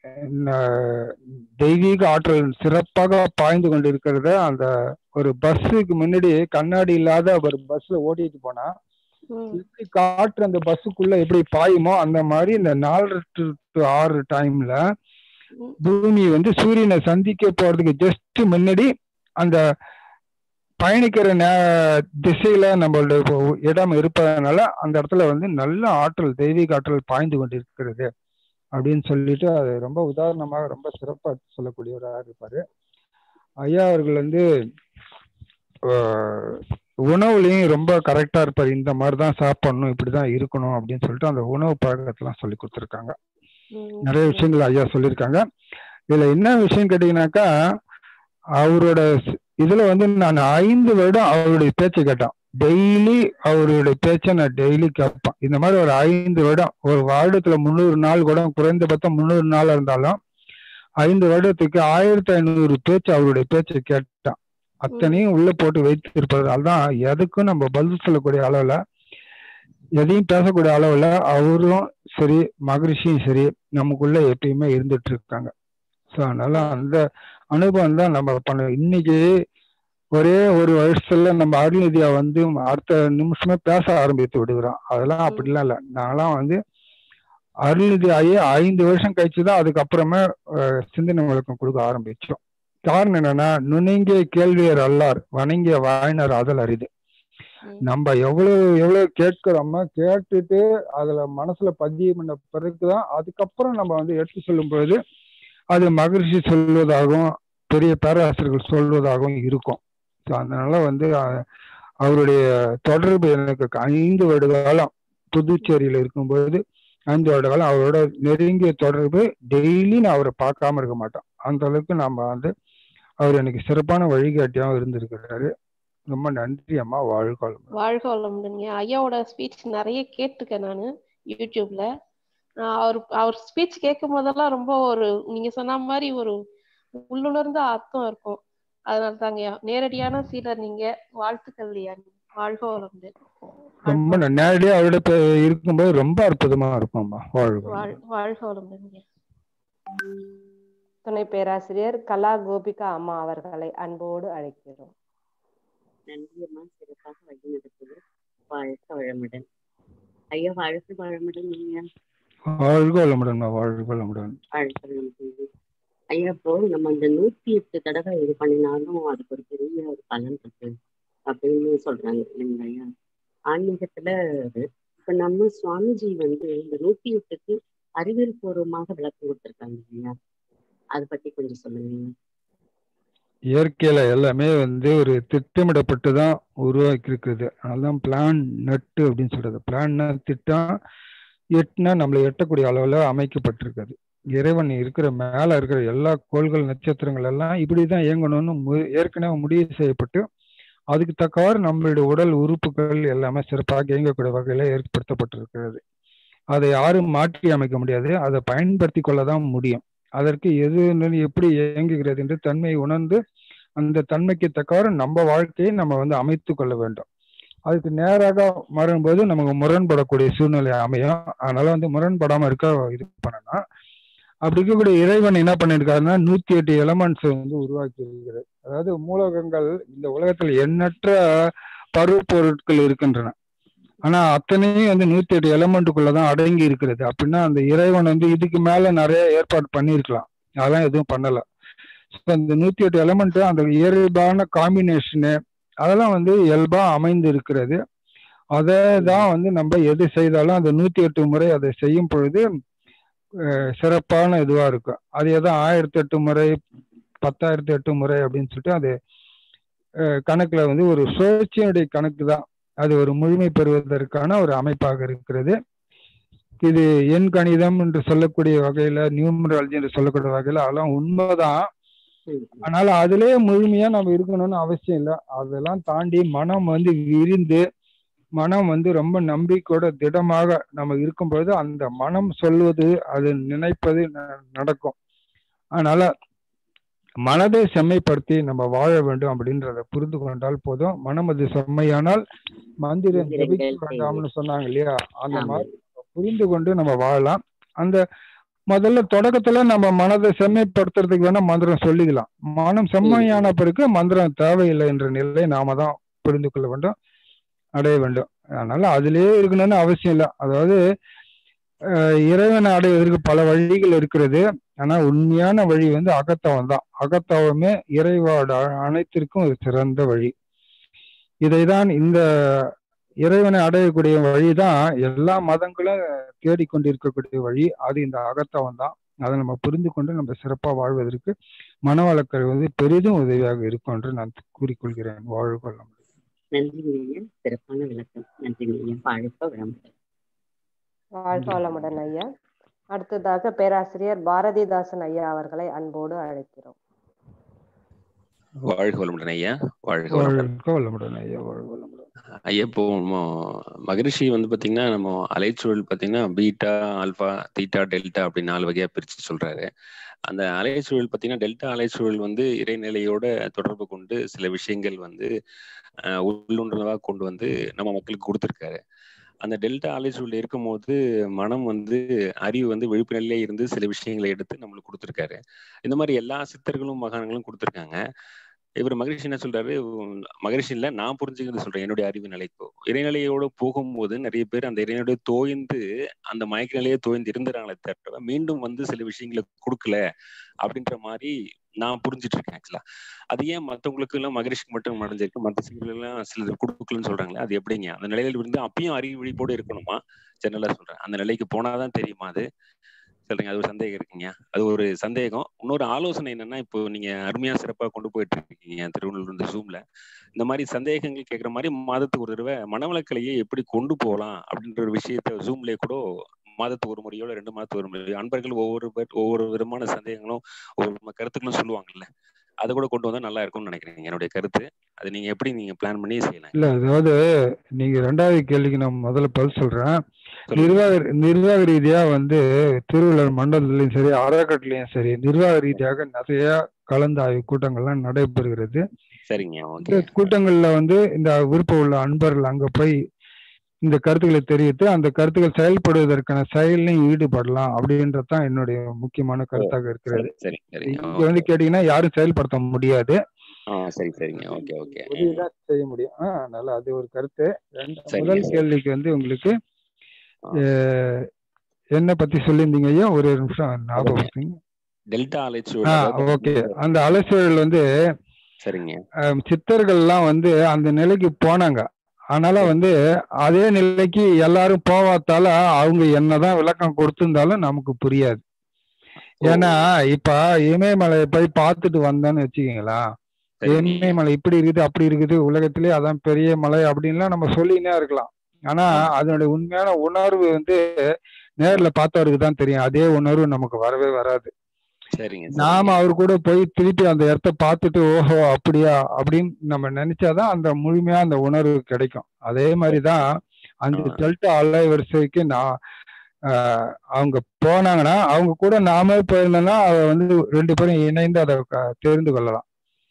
ந- தெய்வீக ஆற்றல் சிறப்பாக பாய்ந்து கொண்டிருக்கிறத அந்த ஒரு பஸ்ஸுக்கு முன்னாடி கண்ணாடி இல்லாத ஒரு பஸ்ல ஓட்டிட்டு போனா எப்படி காற்று அந்த பஸ்ஸுக்குள்ள எப்படி பாயுமோ அந்த மாதிரி இந்த நாலு டு ஆறு டைம்ல பூமி வந்து சூரியனை சந்திக்க போறதுக்கு ஜஸ்ட் முன்னாடி அந்த பயணிக்கிற நே- திசையில நம்மளுடைய இப்போ இடம் இருப்பதனால அந்த இடத்துல வந்து நல்ல ஆற்றல் தெய்வீக ஆற்றல் பாய்ந்து கொண்டிருக்கிறது அப்படின்னு சொல்லிட்டு அது ரொம்ப உதாரணமாக ரொம்ப சிறப்பா சொல்லக்கூடியவராக இருப்பாரு ஐயா அவர்கள் வந்து ஆஹ், உணவுலையும் ரொம்ப கரெக்டா இருப்பாரு இந்த மாதிரி தான் சாப்பிடணும் இப்படிதான் இருக்கணும் அப்படின்னு சொல்லிட்டு அந்த உணவு பழக்கத்தெல்லாம் சொல்லி கொடுத்துருக்காங்க நிறைய விஷயங்கள் ஐயா சொல்லியிருக்காங்க இதுல என்ன விஷயம் கேட்டீங்கன்னாக்கா அவரோட ஸ்- இதுல வந்து நான் ஐந்து வருடம் அவருடைய பேச்சை கேட்டேன் டெய்லி அவருடைய பேச்சை நான் டெய்லி கேட்பேன் இந்த மாதிரி ஒரு ஐந்து வருடம் ஒரு வருடத்துல முந்நூறு நாள் கூட குறைந்தபட்சம் முந்நூறு நாள் இருந்தாலும் ஐந்து வருடத்துக்கு ஆயிரத்தி ஐநூறு பேச்சு அவருடைய பேச்சை கேட்டேன் அத்தனையும் உள்ள போட்டு வைத்திருப்பதால் தான் எதுக்கும் நம்ம பதில் சொல்லக்கூடிய அளவுல எதையும் பேசக்கூடிய அளவுல அவரும் சரி மகரிஷியும் சரி நமக்குள்ள எப்பயுமே இருந்துட்டு இருக்காங்க ஸோ அதனால அந்த அனுபவம் தான் நம்ம பண்ண இன்னைக்கு ஒரே ஒரு வருஷத்துல நம்ம அருள்நிதியா வந்து அடுத்த நிமிஷமே பேச ஆரம்பித்து விடுகிறோம் அதெல்லாம் அப்படிலாம் இல்லை நாங்களாம் வந்து அருள்நிதி ஆகி ஐந்து வருஷம் கழிச்சு தான் அதுக்கப்புறமே அஹ், சிந்தனை விளக்கம் கொடுக்க ஆரம்பிச்சோம் காரணம் என்னன்னா நுணுங்கிய கேள்வியர் அல்லார் வணங்கிய வாயினர் அதல் அரிது நம்ம எவ்வளவு எவ்வளவு கேட்கிறோமோ கேட்டுட்டு அதுல மனசுல பதிவு பண்ண பிறகுதான் அதுக்கப்புறம் நம்ம வந்து எடுத்து சொல்லும் பொழுது அது மகிழ்ச்சி சொல்வதாகவும் பெரிய பேராசிரியர்கள் சொல்வதாகவும் இருக்கும் ஸோ அதனால வந்து அஹ், அவருடைய தொடர்பு எனக்கு ஐந்து வருட காலம் புதுச்சேரியில இருக்கும்போது ஐந்து வருட காலம் அவரோட நெருங்கிய தொடர்பு டெய்லி நான் அவரை பார்க்காம இருக்க மாட்டோம் அந்த அளவுக்கு நம்ம வந்து அவர் எனக்கு சிறப்பான வழிகாட்டியாகவும் இருந்திருக்கிறாரு ரொம்ப நன்றி அம்மா வாழ்காலம் வாழ்க வளமுடன்ங்க ஐயாவோட ஸ்பீச் நிறைய கேட்டிருக்கேன் நான் யூடியூப்ல நான் அவர் அவர் ஸ்பீச் கேட்கும் போதெல்லாம் ரொம்ப ஒரு நீங்க சொன்ன மாதிரி ஒரு உள்ளுணர்ந்த அர்த்தம் இருக்கும் அதனால தாங்க ஐயா நேரடியான சீடர் நீங்க வாழ்த்துக்கள் ஐயா வாழ்க வளமுடன் ரொம்ப ந- நேரடியா அவரோட பே- இருக்கும்போது ரொம்ப அற்புதமா இருக்கும்மா வாழ்க வாழ் வாழ்க வளமுடன் துணை பேராசிரியர் கலா கோபிகா அம்மா அவர்களை அன்போடு அழைக்கிறோம் நன்றியம்மா சிறப்பாக வழி நடத்துது வாழ்க வளமுடன் ஐயா வாழ்க வளமுடன் நீங்க வாழ்க வளமுடன் வாழ்க வளமுடன் வாழ்க வளமுடன் ஐயா இப்போ நம்ம இந்த நூத்தி எட்டு தடவை இது பண்ணினாலும் அதுக்கு ஒரு பெரிய ஒரு பலன் இருக்கு அப்படின்னு சொல்றாங்க இல்லைங்களா ஐயா ஆன்மீகத்துல அது இப்ப நம்ம சுவாமிஜி வந்து இந்த நூத்தி எட்டுக்கு அறிவியல் பூர்வமாக விளக்கம் கொடுத்திருக்காங்க இல்லையா அதை பத்தி கொஞ்சம் சொல்லுங்க இயற்கையில எல்லாமே வந்து ஒரு திட்டமிடப்பட்டு தான் உருவாக்கி இருக்குது அதனாலதான் பிளான் நட்டு அப்படின்னு சொல்றது பிளான்னா திட்டம் எட்டுனா நம்மளை எட்டக்கூடிய அளவுல அமைக்கப்பட்டிருக்குது இறைவன் இருக்கிற மேல இருக்கிற எல்லா கோள்கள் நட்சத்திரங்கள் எல்லாம் இப்படிதான் இயங்கணும்னு மு- ஏற்கனவே முடிவு செய்யப்பட்டு அதுக்கு தக்கவாறு நம்மளுடைய உடல் உறுப்புகள் எல்லாமே சிறப்பாக இயங்கக்கூடிய வகையில ஏற்படுத்தப்பட்டிருக்கிறது அதை யாரும் மாற்றி அமைக்க முடியாது அதை பயன்படுத்தி கொள்ளதான் முடியும் அதற்கு எது எப்படி இயங்குகிறது என்று தன்மையை உணர்ந்து அந்த தன்மைக்கு தக்கவாறு நம்ம வாழ்க்கையை நம்ம வந்து அமைத்து கொள்ள வேண்டும் அதுக்கு நேராக மாறும்போது நமக்கு முரண்படக்கூடிய சூழ்நிலை அமையும் அதனால வந்து முரண்படாம இருக்க இது பண்ணணும் அப்படி இருக்கக்கூடிய இறைவன் என்ன பண்ணியிருக்காருன்னா நூத்தி எட்டு எலமெண்ட்ஸ் வந்து உருவாக்கி இருக்கிறது அதாவது மூலகங்கள் இந்த உலகத்துல எண்ணற்ற பருப்பொருட்கள் இருக்கின்றன ஆனா அத்தனையும் வந்து நூத்தி எட்டு எலமெண்ட்டுக்குள்ளதான் அடங்கி இருக்கிறது அப்படின்னா அந்த இறைவன் வந்து இதுக்கு மேல நிறைய ஏற்பாடு பண்ணியிருக்கலாம் அதெல்லாம் எதுவும் பண்ணல So, இந்த நூத்தி எட்டு எலமெண்ட் அந்த இயல்பான காம்பினேஷனு அதெல்லாம் வந்து இயல்பா அமைந்து இருக்கிறது அதை தான் வந்து நம்ம எது செய்தாலும் அந்த நூத்தி எட்டு முறை அதை செய்யும் பொழுது அஹ், சிறப்பான இதுவா இருக்கும் அது எதோ ஆயிரத்தி எட்டு முறை பத்தாயிரத்தி எட்டு முறை அப்படின்னு சொல்லிட்டு அது அஹ், கணக்குல வந்து ஒரு சுழற்சியினுடைய கணக்கு தான் அது ஒரு முழுமை பெறுவதற்கான ஒரு அமைப்பாக இருக்கிறது இது எண் கணிதம் என்று சொல்லக்கூடிய வகையில நியூமராலஜி என்று சொல்லக்கூடிய வகையில அதெல்லாம் உண்மைதான் அதனால அதிலே முழுமையா நம்ம இருக்கணும்னு அவசியம் இல்லை அதெல்லாம் தாண்டி மனம் வந்து விரிந்து மனம் வந்து ரொம்ப நம்பிக்கையோட திடமாக நம்ம இருக்கும்பொழுது அந்த மனம் சொல்வது அது நினைப்பது ந- நடக்கும் அதனால மனதை செம்மைப்படுத்தி நம்ம வாழ வேண்டும் அப்படின்றத புரிந்து கொண்டால் போதும் மனம் அது செம்மையானால் மந்திரம் ஜபிக்க வேண்டாம்னு சொன்னாங்க இல்லையா அந்த மாதிரி புரிந்து கொண்டு நம்ம வாழலாம் அந்த முதல்ல தொடக்கத்துல நம்ம மனதை செம்மைப்படுத்துறதுக்கு வேணா மந்திரம் சொல்லிக்கலாம் மனம் செம்மையான பிறகு மந்திரம் தேவையில்லை என்ற நிலையை நாம தான் புரிந்து கொள்ள வேண்டும் அடைய வேண்டும் அதனால அதிலேயே இருக்கணும்னு அவசியம் இல்லை அதாவது அஹ், இறைவனை அடைவதற்கு பல வழிகள் இருக்கிறது ஆனா உண்மையான வழி வந்து அகத்தவம் தான் அகத்தவமே இறைவாடு அனைத்திற்கும் ஒரு சிறந்த வழி இதைதான் இந்த இறைவனை அடையக்கூடிய வழிதான் எல்லா மதங்களும் தேடிக்கொண்டிருக்கக்கூடிய வழி அது இந்த அகத்தவம் தான் அதை நம்ம புரிந்து கொண்டு நம்ம சிறப்பா வாழ்வதற்கு மனவளக்கல் வந்து பெரிதும் உதவியாக இருக்கும் என்று நான் கூறிக்கொள்கிறேன் வாழ்கொள்ளும் நன்றி ஐயா சிறப்பான விளக்கம் நன்றி ஐயா வாழ்க வளமுடன் வாழ்க வளமுடன் ஐயா அடுத்ததாக பேராசிரியர் பாரதிதாசன் ஐயா அவர்களை அன்போடு அழைக்கிறோம் வாழ்க வளமுடன் ஐயா வாழ்க வளமுடன் வாழ்க வளமுடன் ஐயா வாழ்க வளமுடன் ஐயா இப்போ ம- மகரிஷி வந்து பாத்தீங்கன்னா நம்ம அலைச்சூழல் பாத்தீங்கன்னா பீட்டா ஆல்பா தீட்டா டெல்டா அப்படி நாலு வகையா பிரிச்சு சொல்றாரு அந்த அலைச்சூழல் பாத்தீங்கன்னா டெல்டா அலைச்சூழல் வந்து இறைநிலையோட தொடர்பு கொண்டு சில விஷயங்கள் வந்து அஹ், உள்ளுணர்வா கொண்டு வந்து நம்ம மக்களுக்கு கொடுத்துருக்காரு அந்த டெல்டா அலைச்சூழல் இருக்கும்போது மனம் வந்து அறிவு வந்து விழிப்பு நிலையிலே இருந்து சில விஷயங்களை எடுத்து நம்மளுக்கு கொடுத்துருக்காரு இந்த மாதிரி எல்லா சித்தர்களும் மகான்களும் கொடுத்துருக்காங்க இவர் மகரிஷி என்ன சொல்றாரு உம், மகரிஷி இல்ல நான் புரிஞ்சுக்கிறது சொல்றேன் என்னுடைய அறிவு நிலைக்கு இறைநிலையோட போகும்போது நிறைய பேர் அந்த இறைநிலையோட தோய்ந்து அந்த மயக்க நிலையே தோய்ந்து இருந்துறாங்களே தவிர மீண்டும் வந்து சில விஷயங்களை கொடுக்கல அப்படின்ற மாதிரி நான் புரிஞ்சிட்டு இருக்கேன் ஆக்சுவலா அது ஏன் மத்தவங்களுக்கு எல்லாம் மகரிஷிக்கு மட்டும் நடந்திருக்கு மற்ற சிலர் எல்லாம் சிலர் கொடுக்கலன்னு சொல்றாங்களே அது எப்படிங்க அந்த நிலையில இருந்து அப்பயும் அறிவு விழிப்போடு இருக்கணுமா ஜெனரலா சொல்றேன் அந்த நிலைக்கு போனாதான் தெரியுமா அது சொல்றீங்க அது ஒரு சந்தேகம் இருக்குங்க அது ஒரு சந்தேகம் இன்னொரு ஆலோசனை என்னன்னா இப்போ நீங்க அருமையா சிறப்பா கொண்டு போயிட்டு இருக்கீங்க திருவள்ளூர் இந்த ஜூம்ல இந்த மாதிரி சந்தேகங்கள் கேட்குற மாதிரி மாதத்துக்கு ஒரு தடவை மனவளக்கலையை எப்படி கொண்டு போகலாம் அப்படின்ற ஒரு விஷயத்த ஜூம்லயே கூட மாதத்துக்கு ஒரு முறையோ இல்ல ரெண்டு மாதத்துக்கு ஒரு முறையோ அன்பர்கள் ஒவ்வொரு பேர் ஒவ்வொரு விதமான சந்தேகங்களும் ஒவ்வொரு கருத்துக்களும் சொல்லுவாங்கல்ல அதை கூட கொண்டு வந்தா நல்லா இருக்கும்னு நினைக்கிறேன் என்னுடைய கருத்து அது நீங்க எப்படி நீங்க பிளான் பண்ணி செய்யலாம் இல்ல அதாவது நீங்க ரெண்டாவது கேள்விக்கு நான் முதல்ல பதில் சொல்றேன் நிர்வாக நிர்வாக ரீதியா வந்து திருவள்ளுவர் மண்டலத்திலயும் சரி அறக்கட்டளையும் சரி நிர்வாக ரீதியாக நிறைய கலந்தாய்வு கூட்டங்கள்லாம் நடைபெறுகிறது சரிங்க இந்த ஓகே கூட்டங்கள்ல வந்து இந்த விருப்பம் உள்ள அன்பர்கள் அங்க போய் இந்த கருத்துக்களை தெரிவித்து அந்த கருத்துக்கள் செயல்படுவதற்கான செயலையும் ஈடுபடலாம் அப்படின்றதுதான் என்னுடைய முக்கியமான கருத்தாக இருக்கிறது சரி சரி சரிங்க இங்க வந்து கேட்டீங்கன்னா யாரும் செயல்படுத்த முடியாது ஆ சரி சரிங்க ஓகே ஓகே உதவிதான் செய்ய முடியும் ஆஹ் அதனால அது ஒரு கருத்து ரெண்டு- சரிங்க, முதல் சரி. கேள்விக்கு வந்து உங்களுக்கு அஹ், என்ன பத்தி சொல்லியிருந்தீங்க ஐயா ஒரு நிமிஷம் ஞாபகம் வச்சுங்க. டெல்டா ஆ அலைச்சூழல் ஓகே அந்த அலசூழல் வந்து சரிங்க அஹ், சித்தர்கள்லாம் வந்து அந்த நிலைக்கு போனாங்க அதனால வந்து அதே நிலைக்கு எல்லாரும் போவாத்தால அவங்க என்னதான் விளக்கம் கொடுத்திருந்தாலும் நமக்கு புரியாது ஏன்னா இப்ப இமயமலையை போய் பார்த்துட்டு வந்தேன்னு வச்சுக்கீங்களா சரிங்க. இமயமலை இப்படி இருக்குது அப்படி இருக்குது உலகத்திலே அதான் பெரிய மலை அப்படின்லாம் நம்ம சொல்லினே இருக்கலாம் ஆனா அதனுடைய உண்மையான உணர்வு வந்து நேர்ல பார்த்தவருக்கு தான் தெரியும் அதே உணர்வு நமக்கு வரவே வராது சரிங்க நாம அவர் கூட போய் திருப்பி அந்த இடத்த பார்த்துட்டு ஓஹோ அப்படியா அப்படின்னு நம்ம நினைச்சாதான் அந்த முழுமையா அந்த உணர்வு கிடைக்கும் அதே மாதிரிதான் அந்த டெல்டா அலைவரிசைக்கு நான் ஆஹ், அவங்க போனாங்கன்னா அவங்க கூட நாமே போயிருந்தோம்னா அதை வந்து ரெண்டு பேரும் இணைந்து அதை க- தெரிந்து கொள்ளலாம்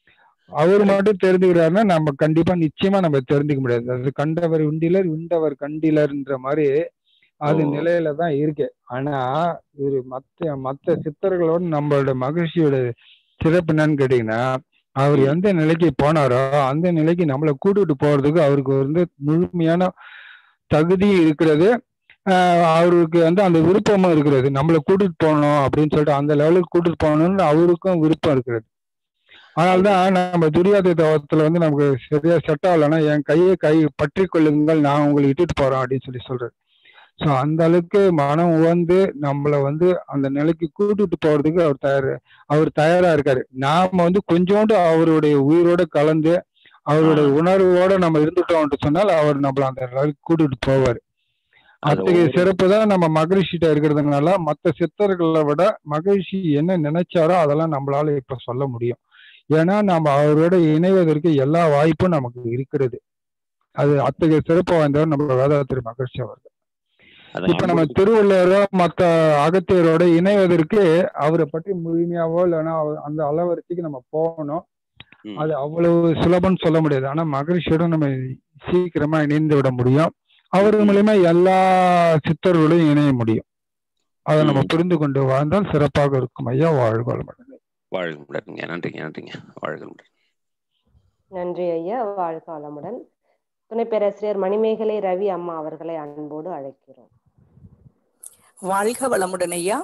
அவர் மட்டும் தெரிஞ்சுக்கிறாருன்னா நம்ம கண்டிப்பா நிச்சயமா நம்ம தெரிஞ்சுக்க முடியாது அது கண்டவர் உண்டிலர் உண்டவர் கண்டிலர்ன்ற மாதிரி அது ஓ. நிலையில தான் இருக்கு ஆனா இது மத்த மத்த சித்தர்களோட நம்மளோட மகிழ்ச்சியோட சிறப்பு என்னன்னு கேட்டீங்கன்னா அவர் எந்த நிலைக்கு போனாரோ அந்த நிலைக்கு நம்மளை கூட்டிட்டு போறதுக்கு அவருக்கு வந்து முழுமையான தகுதி இருக்கிறது ஆஹ் அவருக்கு வந்து அந்த விருப்பமும் இருக்கிறது நம்மளை கூட்டிட்டு போகணும் அப்படின்னு சொல்லிட்டு அந்த லெவலுக்கு கூட்டிட்டு போகணும்னு அவருக்கும் விருப்பம் இருக்கிறது அதனால்தான் நம்ம துரியாத தவத்துல வந்து நமக்கு சரியா செட் ஆகலைன்னா என் கையை கை பற்றி கொள்ளுங்கள் நான் உங்களை இட்டுட்டு போறேன் அப்படின்னு சொல்லி சொல்றாரு ஸோ அந்த அளவுக்கு மனம் உவந்து நம்மளை வந்து அந்த நிலைக்கு கூட்டிட்டு போறதுக்கு அவர் தயார் அவர் தயாரா இருக்காரு நாம வந்து கொஞ்சோண்டு அவருடைய உயிரோட கலந்து அவருடைய உணர்வோட நம்ம இருந்துட்டோம்னு சொன்னால் அவர் நம்மள அந்த நிலைக்கு கூட்டிட்டு போவார் அது அத்தகைய ஒவ்வொரு- சிறப்பு தான் நம்ம மகிழ்ச்சிட்ட இருக்கிறதுனால மற்ற சித்தர்களை விட மகிழ்ச்சி என்ன நினைச்சாரோ அதெல்லாம் நம்மளால இப்ப சொல்ல முடியும் ஏன்னா நம்ம அவரோட இணைவதற்கு எல்லா வாய்ப்பும் நமக்கு இருக்கிறது அது அத்தகைய சிறப்பு வாய்ந்தவர் நம்ம வேதாத்திரி மகிழ்ச்சி அவர்கள் அதான் இப்ப நம்ம அனுபவத்துக்கு- திருவள்ளுவரோ மத்த அகத்தியரோட இணைவதற்கு அவரை பற்றி முழுமையாவோ இல்லைன்னா அவர் அந்த அளவரிசைக்கு நம்ம போகணும் அது அவ்வளவு சுலபம்னு சொல்ல முடியாது ஆனா மகிழ்ச்சியோட நம்ம சீக்கிரமா இணைந்து விட முடியும் அவர் மூலியமா எல்லா சித்தர்களையும் இணைய முடியும் அதை நம்ம புரிந்து கொண்டு வாழ்ந்தால் சிறப்பாக இருக்கும் ஐயா வாழ்வாள் வாழ்க முடியாதுங்க நன்றிங்க நன்றிங்க வாழ்க முடியாது நன்றி ஐயா வாழ்க வளமுடன் துணை பேராசிரியர் மணிமேகலை ரவி அம்மா அவர்களை அன்போடு அழைக்கிறோம் வாழ்க வளமுடன் ஐயா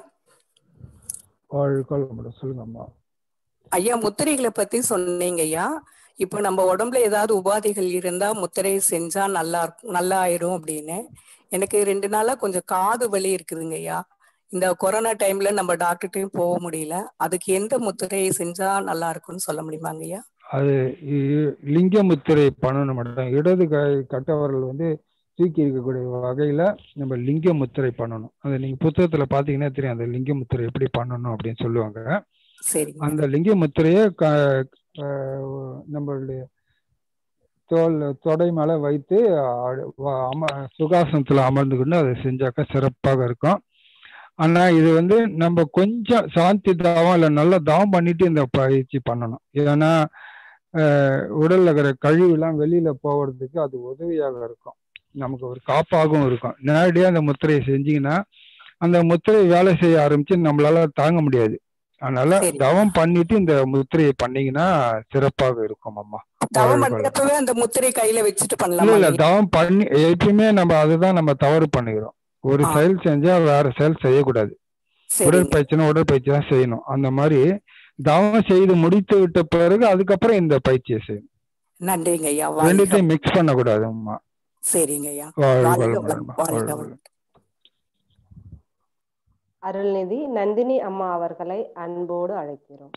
வாழ்வாள் சொல்லுங்க அம்மா ஐயா முத்திரைகளை பத்தி சொன்னீங்க ஐயா இப்போ நம்ம உடம்புல ஏதாவது உபாதைகள் இருந்தா முத்திரை செஞ்சா நல்லா இருக்கும் நல்லா ஆயிரும் அப்படின்னு எனக்கு ரெண்டு நாளா கொஞ்சம் காது வலி இருக்குதுங்க ஐயா இந்த கொரோனா டைம்ல நம்ம டாக்டர்கிட்டயும் போக முடியல அதுக்கு எந்த முத்திரையை செஞ்சா நல்லா இருக்கும்னு சொல்ல முடியுமாங்க ஐயா அது இ- லிங்க முத்திரை பண்ணணும் மட்டும் இடது கை கட்டவர்கள் வந்து தூக்கி இருக்கக்கூடிய வகையில நம்ம லிங்க முத்திரை பண்ணணும் அது நீங்க புத்தகத்துல பாத்தீங்கன்னா தெரியும் அந்த லிங்க முத்திரை எப்படி பண்ணணும் அப்படின்னு சொல்லுவாங்க சரிங்க அந்த லிங்க முத்திரையை க அஹ் நம்மளுடைய தோல் தொடை மேல வைத்து அ- வ- அம சுகாசனத்துல அமர்ந்துக்கிட்டு அதை செஞ்சாக்க சிறப்பாக இருக்கும் ஆனா இது வந்து நம்ம கொஞ்சம் சாந்தி தாவம் இல்ல நல்ல தாவம் பண்ணிட்டு இந்த பயிற்சி பண்ணணும் ஏன்னா அஹ், உடல்ல இருக்கிற கழிவு எல்லாம் வெளியில போகிறதுக்கு அது உதவியாக இருக்கும் நமக்கு ஒரு காப்பாகவும் இருக்கும் நேரடியா அந்த முத்திரையை செஞ்சீங்கன்னா அந்த முத்திரை வேலை செய்ய ஆரம்பிச்சு நம்மளால தாங்க முடியாது அதனால தவம் பண்ணிட்டு இந்த முத்திரையை பண்ணீங்கன்னா சிறப்பாக இருக்கும் அம்மா தவம் வாழ்க வளமுடன். பண்றப்பவே அந்த முத்திரை கையில வச்சுட்டு இல்ல பண்ணலாமா இல்ல ஐயா? தவம் பண்ணி எப்பயுமே நம்ம அதுதான் நம்ம தவறு பண்ணுகிறோம் ஒரு ஆ. செயல் செஞ்சா வேற செயல் செய்யக்கூடாது சரிங்க. உடற்பயிற்சினா உடற்பயிற்சி தான் செய்யணும் அந்த மாதிரி தவம் செய்து முடித்து விட்ட பிறகு அதுக்கப்புறம் இந்த பயிற்சியை செய்யணும் நன்றிங்க ஐயா வாழ்க ரெண்டுத்தையும் மிக்ஸ் பண்ணக்கூடாது அம்மா சரிங்க ஐயா வாழ்க வாழ்க வளமுடன் வளம் அம்மா. வாழ்க வாழ்க வளம் அருள்நிதி நந்தினி அம்மா அவர்களை அன்போடு அழைக்கிறோம்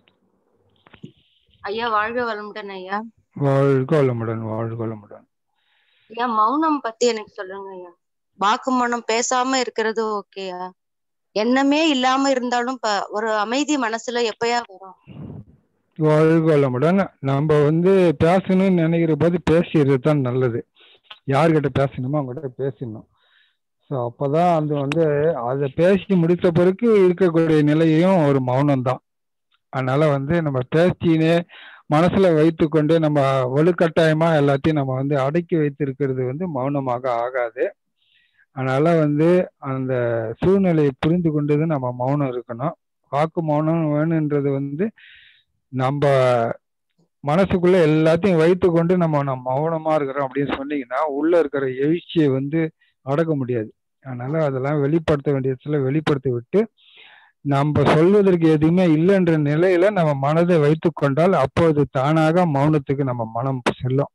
ஐயா வாழ்க வளமுடன் ஐயா வாழ்க வளமுடன் வாழ்க வளமுடன் ஐயா மௌனம் பத்தி எனக்கு சொல்லுங்க ஐயா வாக்கு மௌனம் பேசாம இருக்கிறது ஓகேயா எண்ணமே இல்லாம இருந்தாலும் ப- ஒரு அமைதி மனசுல எப்பயா வரும் வாழ்க வளமுடன் நம்ம வந்து பேசணும்னு நினைக்கிற போது பேசிடுறது தான் நல்லது யார்கிட்ட பேசணுமோ அவங்ககிட்ட பேசணும் ஸோ அப்போதான் அது வந்து அதை பேசி முடித்த பிறகு இருக்கக்கூடிய நிலையும் ஒரு மௌனம் தான் அதனால வந்து நம்ம பேசினே மனசுல வைத்துக்கொண்டு நம்ம வலுக்கட்டாயமா எல்லாத்தையும் நம்ம வந்து அடக்கி வைத்திருக்கிறது வந்து மௌனமாக ஆகாது அதனால வந்து அந்த சூழ்நிலையை புரிந்து கொண்டு நம்ம மௌனம் இருக்கணும் வாக்கு மௌனம் வேணுன்றது வந்து நம்ம மனசுக்குள்ள எல்லாத்தையும் வைத்து கொண்டு நம்ம நம்ம மௌனமா இருக்கிறோம் அப்படின்னு சொன்னீங்கன்னா உள்ள இருக்கிற எழுச்சியை வந்து அடக்க முடியாது அதனால அதெல்லாம் வெளிப்படுத்த வேண்டியதுல வெளிப்படுத்தி விட்டு நம்ம சொல்வதற்கு எதுவுமே இல்லைன்ற நிலையில நம்ம மனதை வைத்து கொண்டால் அப்போது தானாக மௌனத்துக்கு நம்ம மனம் செல்லும்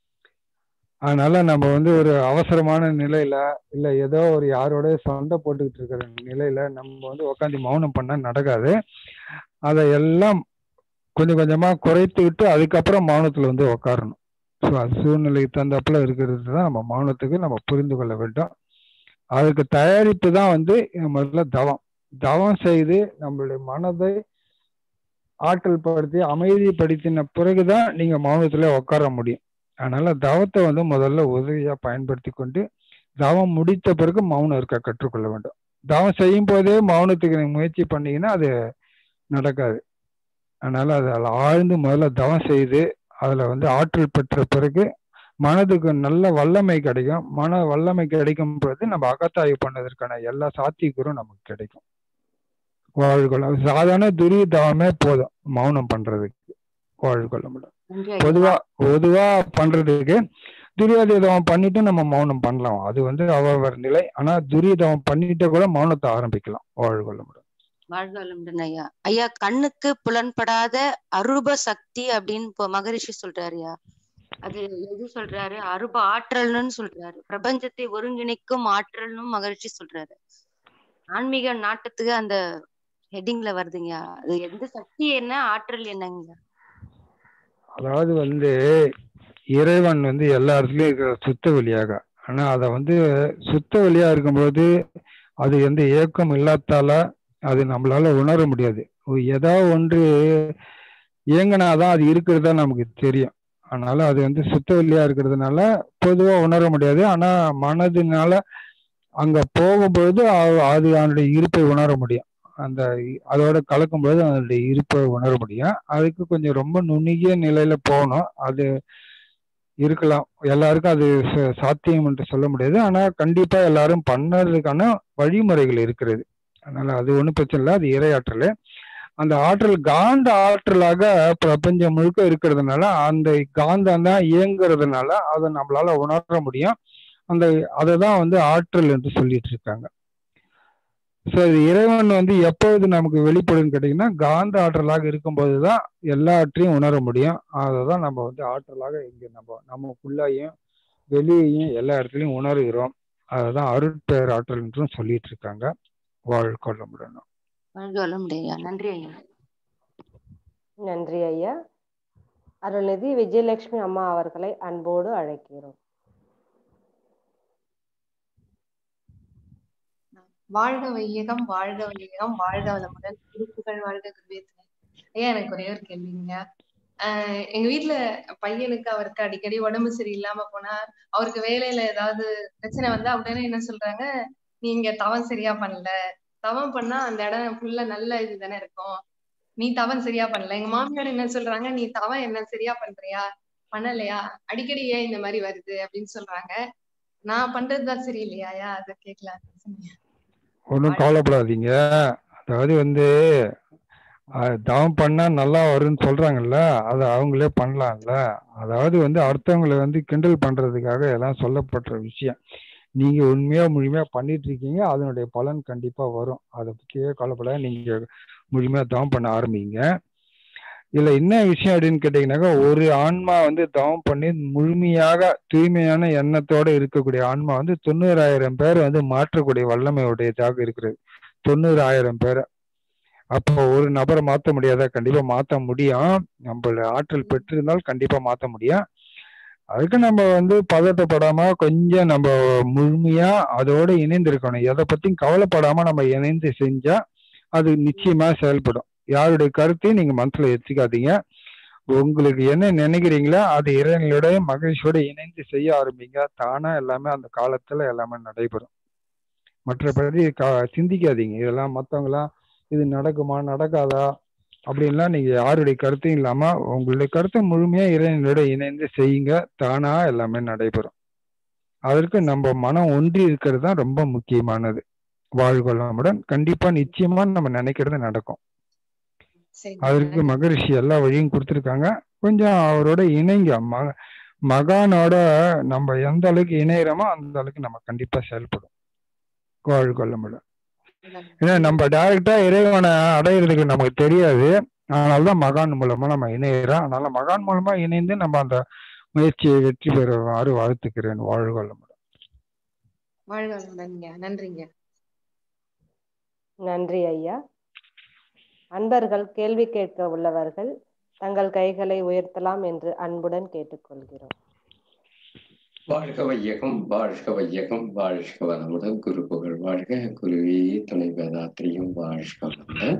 அதனால நம்ம வந்து ஒரு அவசரமான நிலையில இல்ல ஏதோ ஒரு யாரோட சண்டை போட்டுக்கிட்டு இருக்கிற நிலையில நம்ம வந்து உட்காந்து மௌனம் பண்ணா நடக்காது அதை எல்லாம் கொஞ்சம் கொஞ்சமா குறைத்துக்கிட்டு அதுக்கப்புறம் மௌனத்துல வந்து உட்காரணும் ஸோ அது சூழ்நிலைக்கு தகுந்தாப்புல இருக்கிறது தான் நம்ம மௌனத்துக்கு நம்ம புரிந்து கொள்ள வேண்டும் அதுக்கு தயாரிப்பு தான் வந்து முதல்ல தவம் தவம் செய்து நம்மளுடைய மனதை ஆற்றல் படுத்தி அமைதிப்படுத்தின பிறகுதான் நீங்க மௌனத்துல உட்கார முடியும் அதனால தவத்தை வந்து முதல்ல உதவியா பயன்படுத்தி கொண்டு தவம் முடித்த பிறகு மௌனம் இருக்க கற்றுக்கொள்ள வேண்டும் தவம் செய்யும் போதே மௌனத்துக்கு நீங்க முயற்சி பண்ணீங்கன்னா அது நடக்காது அதனால அதில் ஆழ்ந்து முதல்ல தவம் செய்து அதுல வந்து ஆற்றல் பெற்ற பிறகு மனதுக்கு நல்ல வல்லமை கிடைக்கும் மன வல்லமை கிடைக்கும் பொழுது நம்ம அகத்தாய்வு பண்ணதற்கான எல்லா சாத்தியக்கூறும் நமக்கு கிடைக்கும் வாழ்கொள்ள சாதாரண துரிய தவமே போதும் மௌனம் பண்றதுக்கு வாழ்கொள்ள முடியும் நன்றி பொதுவா பொதுவா பண்றதுக்கு துரியாதீதம் பண்ணிட்டு நம்ம மௌனம் பண்ணலாம் அது வந்து அவரவர் நிலை ஆனா துரியாதம் பண்ணிட்டு கூட மௌனத்தை ஆரம்பிக்கலாம் வாழ்கொள்ள முடியும் வாழ்க வளமுடன் ஐயா ஐயா கண்ணுக்கு புலன்படாத அரூப சக்தி அப்படின்னு இப்போ மகரிஷி சொல்றாருயா அது எது சொல்றாரு அருப ஆற்றல்னு சொல்றாரு பிரபஞ்சத்தை ஒருங்கிணைக்கும் ஆற்றல்னு மகரிஷி சொல்றாரு ஆன்மீக நாட்டத்துக்கு அந்த ஹெட்டிங்ல வருதுங்க அது எந்த சக்தி என்ன ஆற்றல் என்னங்க அதாவது வந்து இறைவன் வந்து எல்லா இடத்துலயும் இருக்கிற சுத்த வெளியாக ஆனா அதை வந்து சுத்த வெளியா இருக்கும்போது அது எந்த இயக்கம் இல்லாதால அது நம்மளால உணர முடியாது ஏதோ ஒன்று இயங்கினாதான் அது இருக்கிறதா நமக்கு தெரியும் அதனால அது வந்து சுத்த வெளியா இருக்கிறதுனால பொதுவா உணர முடியாது ஆனா மனதினால அங்க போகும்பொழுது அ- அது அதனுடைய இருப்பை உணர முடியும் அந்த இ- அதோட கலக்கும்போது அதனுடைய இருப்பை உணர முடியும் அதுக்கு கொஞ்சம் ரொம்ப நுணுகிய நிலையில போகணும் அது இருக்கலாம் எல்லாருக்கும் அது ச- சாத்தியம் என்று சொல்ல முடியாது ஆனா கண்டிப்பா எல்லாரும் பண்ணறதுக்கான வழிமுறைகள் இருக்கிறது அதனால அது ஒண்ணும் பிரச்சனை இல்லை அது இறையாற்றல் அந்த ஆற்றல் காந்த ஆற்றலாக பிரபஞ்சம் முழுக்க இருக்கிறதுனால அந்த காந்தம் தான் இயங்குறதுனால அதை நம்மளால உணர முடியும் அந்த அதை தான் வந்து ஆற்றல் என்று சொல்லிட்டு இருக்காங்க ஸோ இது இறைவன் வந்து எப்பொழுது நமக்கு வெளிப்படுன்னு கேட்டிங்கன்னா காந்த ஆற்றலாக இருக்கும்போது தான் எல்லாவற்றையும் உணர முடியும் அதை தான் நம்ம வந்து ஆற்றலாக இங்கே நம்ம நமக்குள்ளேயும் வெளியேயும் எல்லா இடத்துலையும் உணர்கிறோம் அதை தான் அருட்பெயர் ஆற்றல் என்றும் சொல்லிட்டு இருக்காங்க வாழ்க்கொள்ள முடியும் வாழ்க வளமுடன் ஐயா நன்றி ஐயா நன்றி ஐயா அருள்நிதி விஜயலட்சுமி அம்மா அவர்களை அன்போடு அழைக்கிறோம் வாழ்க வையகம் வாழ்க வையகம் வாழ்க வளமுடன் திருப்புகழ் வாழ்க குருவேத்தனை ஐயா எனக்கு ஒரே ஒரு கேள்விங்க ஆஹ் எங்க வீட்ல பையனுக்கு அவருக்கு அடிக்கடி உடம்பு சரியில்லாம போனா அவருக்கு வேலையில ஏதாவது பிரச்சனை வந்தா உடனே என்ன சொல்றாங்க நீங்க தவம் சரியா பண்ணல தவம் பண்ணா அந்த இடம் ஃபுல்லா நல்ல இதுதானே இருக்கும் நீ தவம் சரியா பண்ணல எங்க மாமியார் என்ன சொல்றாங்க நீ தவம் என்ன சரியா பண்றியா பண்ணலையா அடிக்கடி ஏன் இந்த மாதிரி வருது அப்படின்னு சொல்றாங்க நான் பண்றதுதான் சரியில்லையாயா அதை கேட்கலாம் சொன்னீங்க ஒன்றும் கவலைப்படாதீங்க அதாவது வந்து அஹ், தவம் பண்ணா நல்லா வரும்னு சொல்றாங்கல்ல அதை அவங்களே பண்ணலாம்ல அதாவது வந்து அடுத்தவங்களை வந்து கிண்டல் பண்றதுக்காக எல்லாம் சொல்லப்பட்ட விஷயம் நீங்க உண்மையா முழுமையா பண்ணிட்டு இருக்கீங்க அதனுடைய பலன் கண்டிப்பா வரும் அதை பற்றியே கவலைப்பட நீங்க முழுமையா தவம் பண்ண ஆரம்பிங்க இதுல என்ன விஷயம் அப்படின்னு கேட்டீங்கன்னாக்கா ஒரு ஆன்மா வந்து தவம் பண்ணி முழுமையாக தூய்மையான எண்ணத்தோட இருக்கக்கூடிய ஆன்மா வந்து தொண்ணூறாயிரம் பேர் வந்து மாற்றக்கூடிய வல்லமை உடையதாக இருக்கிறது தொண்ணூறு ஆயிரம் பேரை அப்போ ஒரு நபரை மாத்த முடியாத கண்டிப்பா மாத்த முடியும் நம்மள ஆற்றல் பெற்றிருந்தால் கண்டிப்பா மாத்த முடியும் அதுக்கு நம்ம வந்து பதட்டப்படாம கொஞ்சம் நம்ம முழுமையா அதோட இணைந்து இருக்கணும் எதை பத்தியும் கவலைப்படாம நம்ம இணைந்து செஞ்சா அது நிச்சயமா செயல்படும் யாருடைய கருத்தையும் நீங்க மனசுல வச்சுக்காதீங்க உங்களுக்கு என்ன நினைக்கிறீங்களோ அது இறைவனோட மகிழ்ச்சியோட இணைந்து செய்ய ஆரம்பிங்க தானா எல்லாமே அந்த காலத்துல எல்லாமே நடைபெறும் மற்றபடி கா- சிந்திக்காதீங்க இதெல்லாம் மத்தவங்களாம் இது நடக்குமா நடக்காதா அப்படின்லாம் நீங்க யாருடைய கருத்தையும் இல்லாம உங்களுடைய கருத்தை முழுமையா இறைவனோட இணைந்து செய்யுங்க தானா எல்லாமே நடைபெறும் அதற்கு நம்ம மனம் ஒன்றி இருக்கிறது தான் ரொம்ப முக்கியமானது வாழ்கொள்ளமுடன் கண்டிப்பா நிச்சயமா நம்ம நினைக்கிறது நடக்கும் அதற்கு மகரிஷி எல்லா வழியும் கொடுத்துருக்காங்க கொஞ்சம் அவரோட இணைங்க ம மகானோட நம்ம எந்த அளவுக்கு இணையறோமோ அந்த அளவுக்கு நம்ம கண்டிப்பா செயல்படும் வாழ்கொள்ளமுடன் ஏன்னா நம்ம டைரக்டா இறைவனை அடையிறதுக்கு நமக்கு தெரியாது அதனாலதான் மகான் மூலமா நம்ம இணையறோம் அதனால மகான் மூலமா இணைந்து நம்ம அந்த முயற்சியை வெற்றி பெறுமாறு வாழ்த்துக்கிறேன் வாழ்கொள்ளமுடன் வாழ்க வளமுடன்ங்க நன்றிங்க நன்றி ஐயா அன்பர்கள் கேள்வி கேட்க உள்ளவர்கள் தங்கள் கைகளை உயர்த்தலாம் என்று அன்புடன் கேட்டுக்கொள்கிறோம் வாழ்க வையகம் வாழ்க வையகம் வாழ்க வளமுடன் குரு புகழ் வாழ்க குருவே துணை வேதாத்திரியும் வாழ்க வளமுடன்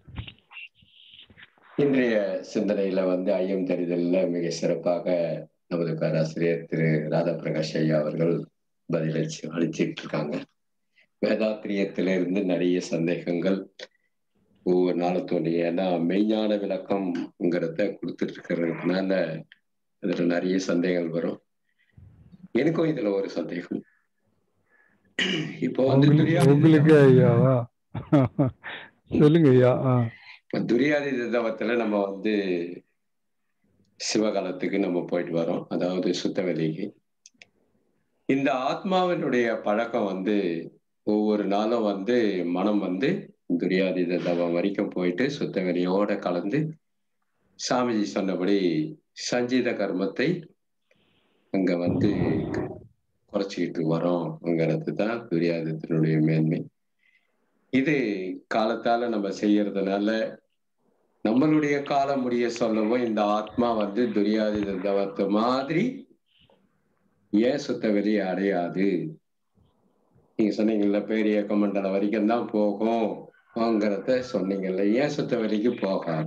இன்றைய சிந்தனையில வந்து ஐயம் தெரிதல்ல மிக சிறப்பாக நமது பேராசிரியர் திரு ராதா பிரகாஷ் ஐயா அவர்கள் பதிலளிச்சு அளிச்சிட்டு இருக்காங்க வேதாத்திரியத்திலிருந்து நிறைய சந்தேகங்கள் ஒவ்வொரு நாளும் தோன்றி ஏன்னா மெய்ஞான விளக்கம்ங்கிறத கொடுத்துட்டு இருக்கிறதுனால அதுல நிறைய சந்தேகங்கள் வரும் எனக்கும் இதுல ஒரு சந்தேகம் இப்போ வந்து உங்களுக்கு துரியாதி உங்களுக்கு ஐயாவா சொல்லுங்க ஐயா ஆ. இப்ப துரியாதி தவத்துல நம்ம வந்து சிவகாலத்துக்கு நம்ம போயிட்டு வரோம் அதாவது சுத்தவெளிக்கு இந்த ஆத்மாவினுடைய பழக்கம் வந்து ஒவ்வொரு நாளும் வந்து மனம் வந்து துரியாதீத தவம் வரைக்கும் போயிட்டு சுத்தவெளியோட கலந்து சாமிஜி சொன்னபடி சஞ்சீத கர்மத்தை அங்க வந்து குறைச்சிக்கிட்டு வரோம்ங்கிறது தான் துரியாதத்தினுடைய மேன்மை இது காலத்தால நம்ம செய்யறதுனால நம்மளுடைய காலம் முடிய சொல்லவும் இந்த ஆத்மா வந்து துரியாதீத தவத்தை மாதிரி ஏன் சுத்த வெளியே அடையாது நீங்க சொன்னீங்கல்ல பேரிய மண்டலம் வரைக்கும் தான் போகும்ங்கிறத சொன்னீங்கல்ல ஏன் சுத்த வெளிக்கு போகாது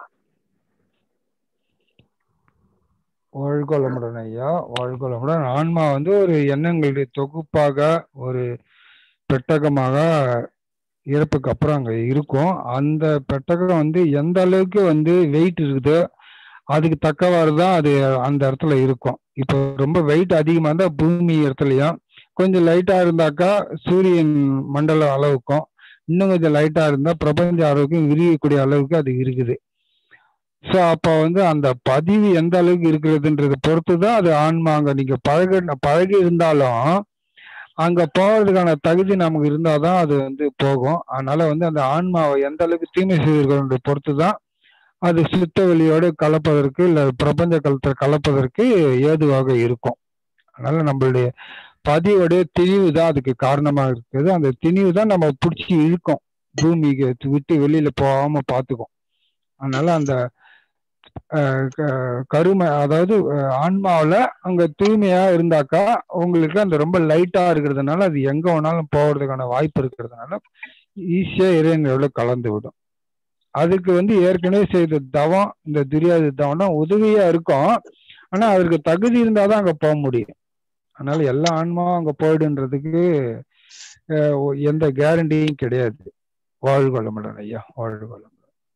வாழ்கொள்ளமுடன் ஐயா வாழ்கொள்ளமுடன் ஆன்மா வந்து ஒரு எண்ணங்களுடைய தொகுப்பாக ஒரு பெட்டகமாக இறப்புக்கு அப்புறம் அங்க இருக்கும் அந்த பெட்டகம் வந்து எந்த அளவுக்கு வந்து வெயிட் இருக்குதோ அதுக்கு தக்கவாறு தான் அது அந்த இடத்துல இருக்கும் இப்போ ரொம்ப வெயிட் அதிகமா இருந்தா பூமி இடத்துலயும் கொஞ்சம் லைட்டா இருந்தாக்கா சூரியன் மண்டல அளவுக்கும் இன்னும் கொஞ்சம் லைட்டா இருந்தா பிரபஞ்ச அளவுக்கும் விரியக்கூடிய அளவுக்கு அது இருக்குது ஸோ அப்போ வந்து அந்த பதிவு எந்த அளவுக்கு இருக்கிறதுன்றதை பொறுத்து தான் அது ஆன்மா அங்க நீங்க பழக பழகி இருந்தாலும் அங்க போறதுக்கான தகுதி நமக்கு இருந்தாதான் அது வந்து போகும் அதனால வந்து அந்த ஆன்மாவை எந்த அளவுக்கு தீமை செய்திருக்கிறத பொறுத்து தான் அது சுத்த வெளியோடு கலப்பதற்கு இல்ல பிரபஞ்ச கலத்தில் கலப்பதற்கு ஏதுவாக இருக்கும் அதனால நம்மளுடைய பதிவுடைய திணிவு தான் அதுக்கு காரணமா இருக்குது அந்த திணிவு தான் நம்ம பிடிச்சி இழுக்கும் பூமிக்கு விட்டு வெளியில போகாம பார்த்துக்கும் அதனால அந்த அஹ், க- கருமை அதாவது அஹ், ஆன்மாவுல அங்க தூய்மையா இருந்தாக்கா உங்களுக்கு அந்த ரொம்ப லைட்டா இருக்கிறதுனால அது எங்க வேணாலும் போகிறதுக்கான வாய்ப்பு இருக்கிறதுனால ஈஸியா இறைவனோட கலந்து விடும் அதுக்கு வந்து ஏற்கனவே செய்த தவம் இந்த துரியாத தவம்னா உதவியா இருக்கும் ஆனா அதற்கு தகுதி இருந்தாதான் அங்க போக முடியும் அதனால எல்லா ஆன்மாவும் அங்க போயிடுன்றதுக்கு அஹ், ஒ- எந்த கேரண்டியும் கிடையாது வாழ்கொள்ளமுடன் ஐயா வாழ்கொள்ளமுடன்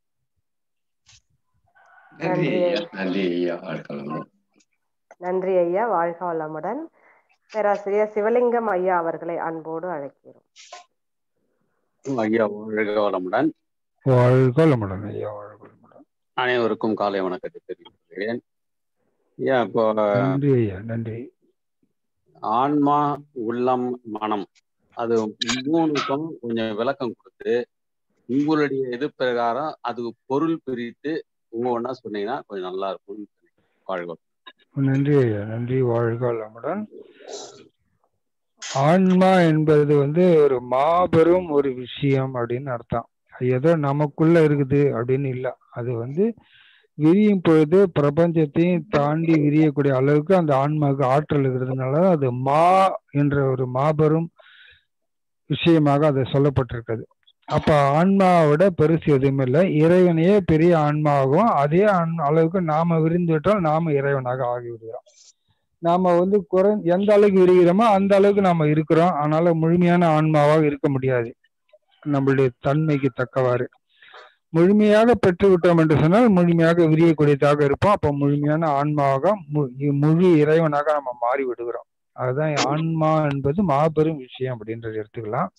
நன்றி நன்றி ஐயா நன்றி ஐயா வாழ்க்கலாம் நன்றி ஐயா வாழ்க வளமுடன் பேராசிரியர் சிவலிங்கம் ஐயா அவர்களை அன்போடு அழைக்கிறோம் ஐயா வாழ்க வளமுடன் வாழ்கொள்ளமுடன் ஐயா வாழ்கொள்ளமுடன் அனைவருக்கும் காலை வணக்கத்தை தெரிவித்துக் கொள்கிறேன் ஐயா இப்போ நன்றி ஐயா நன்றி ஆன்மா உள்ளம் மனம் அது மூணுக்கும் கொஞ்சம் விளக்கம் கொடுத்து உங்களுடைய இது பிரகாரம் அது பொருள் பிரித்து உங்க ஒண்ணா சொன்னீங்கன்னா கொஞ்சம் நல்லா இருக்கும் வாழ்க நன்றி ஐயா நன்றி வாழ்க வளமுடன் ஆன்மா என்பது வந்து ஒரு மாபெரும் ஒரு விஷயம் அப்படின்னு அர்த்தம் ஏதோ நமக்குள்ள இருக்குது அப்படின்னு இல்ல அது வந்து விரியும் பொழுது பிரபஞ்சத்தையும் தாண்டி விரியக்கூடிய அளவுக்கு அந்த ஆன்மாவுக்கு ஆற்றல் இருக்கிறதுனால அது மா என்ற ஒரு மாபெரும் விஷயமாக அது சொல்லப்பட்டிருக்கிறது அப்ப ஆன்மாவோட பெருசு எதுவுமே இல்லை இறைவனையே பெரிய ஆன்மாவாகும் அதே ஆன் அளவுக்கு நாம விரிந்து விட்டால் நாம இறைவனாக ஆகிவிடுகிறோம் நாம வந்து குறை எந்த அளவுக்கு விரிகிறோமோ அந்த அளவுக்கு நாம இருக்கிறோம் அதனால முழுமையான ஆன்மாவாக இருக்க முடியாது நம்மளுடைய தன்மைக்கு தக்கவாறு முழுமையாக பெற்றுவிட்டோம் என்று சொன்னால் முழுமையாக விரியக்கூடியதாக இருப்போம் அப்போ முழுமையான ஆன்மாவாக மு- முழு இறைவனாக நம்ம மாறி விடுகிறோம் அதுதான் ஆன்மா என்பது மாபெரும் விஷயம் அப்படின்றது எடுத்துக்கலாம்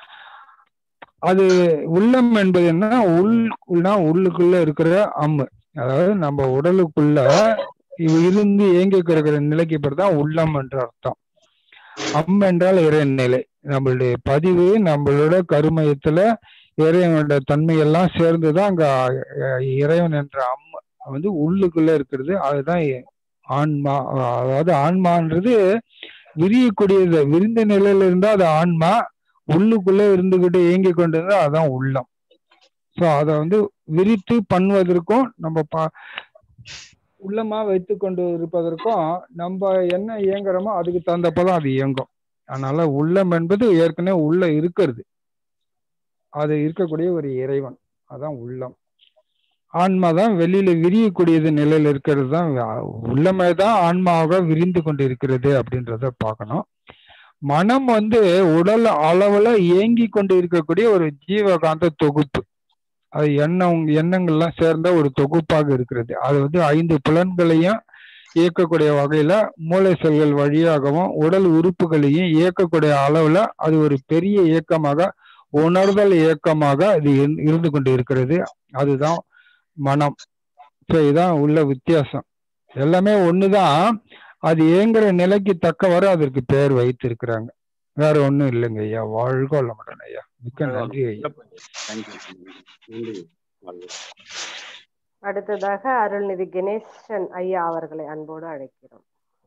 அது உள்ளம் என்பது என்ன உள் உள்னா உள்ளுக்குள்ள இருக்கிற அம்மு அதாவது நம்ம உடலுக்குள்ள இவ இருந்து இயங்கி கிடக்கிற நிலைக்கு பேர் தான் உள்ளம் என்ற அர்த்தம் அம் என்றால் இறைநிலை நம்மளுடைய பதிவு நம்மளோட கருமயத்துல இறைவனோட தன்மையெல்லாம் சேர்ந்துதான் அங்க அஹ், இறைவன் என்ற அம் வந்து உள்ளுக்குள்ள இருக்கிறது அதுதான் ஆன்மா அதாவது ஆன்மான்றது விரியக்கூடியது விரிந்த நிலையில இருந்தா அது ஆன்மா உள்ளுக்குள்ள இருந்துகிட்டு இயங்கி கொண்டிருந்தா அதான் உள்ளம் சோ அத வந்து விரித்து பண்ணுவதற்கும் நம்ம பா உள்ளமா வைத்து கொண்டு இருப்பதற்கும் நம்ம என்ன இயங்குறோமோ அதுக்கு தகுந்தப்பதான் அது இயங்கும் அதனால உள்ளம் என்பது ஏற்கனவே உள்ள இருக்கிறது அது இருக்கக்கூடிய ஒரு இறைவன் அதான் உள்ளம் ஆன்மா தான் வெளியில விரியக்கூடியது நிலையில இருக்கிறது தான் உள்ளமே தான் ஆன்மாவாக விரிந்து கொண்டு இருக்கிறது அப்படின்றத பார்க்கணும் மனம் வந்து உடல் அளவுல இயங்கி கொண்டு இருக்கக்கூடிய ஒரு ஜீவகாந்த தொகுப்பு அது எண்ணம் எண்ணங்கள்லாம் சேர்ந்த ஒரு தொகுப்பாக இருக்கிறது அது வந்து ஐந்து புலன்களையும் இயக்கக்கூடிய வகையில மூளை செல்கள் வழியாகவும் உடல் உறுப்புகளையும் இயக்கக்கூடிய அளவுல அது ஒரு பெரிய இயக்கமாக உணர்தல் இயக்கமாக அது இரு- இருந்து கொண்டு இருக்கிறது அதுதான் மனம் ஸோ இதுதான் உள்ள வித்தியாசம் எல்லாமே ஒண்ணுதான் அது இயங்குற நிலைக்கு தக்கவாறு அதற்கு பெயர் வைத்திருக்கிறாங்க வேற ஒண்ணும் இல்லைங்க ஐயா வாழ்க வளமுடன் ஐயா மிக்க நன்றி ஐயா தேங்க்யூ நன்றி வாழ்க. அடுத்ததாக அருள்நிதி கணேசன் ஐயா அவர்களை அன்போடு அழைக்கிறோம்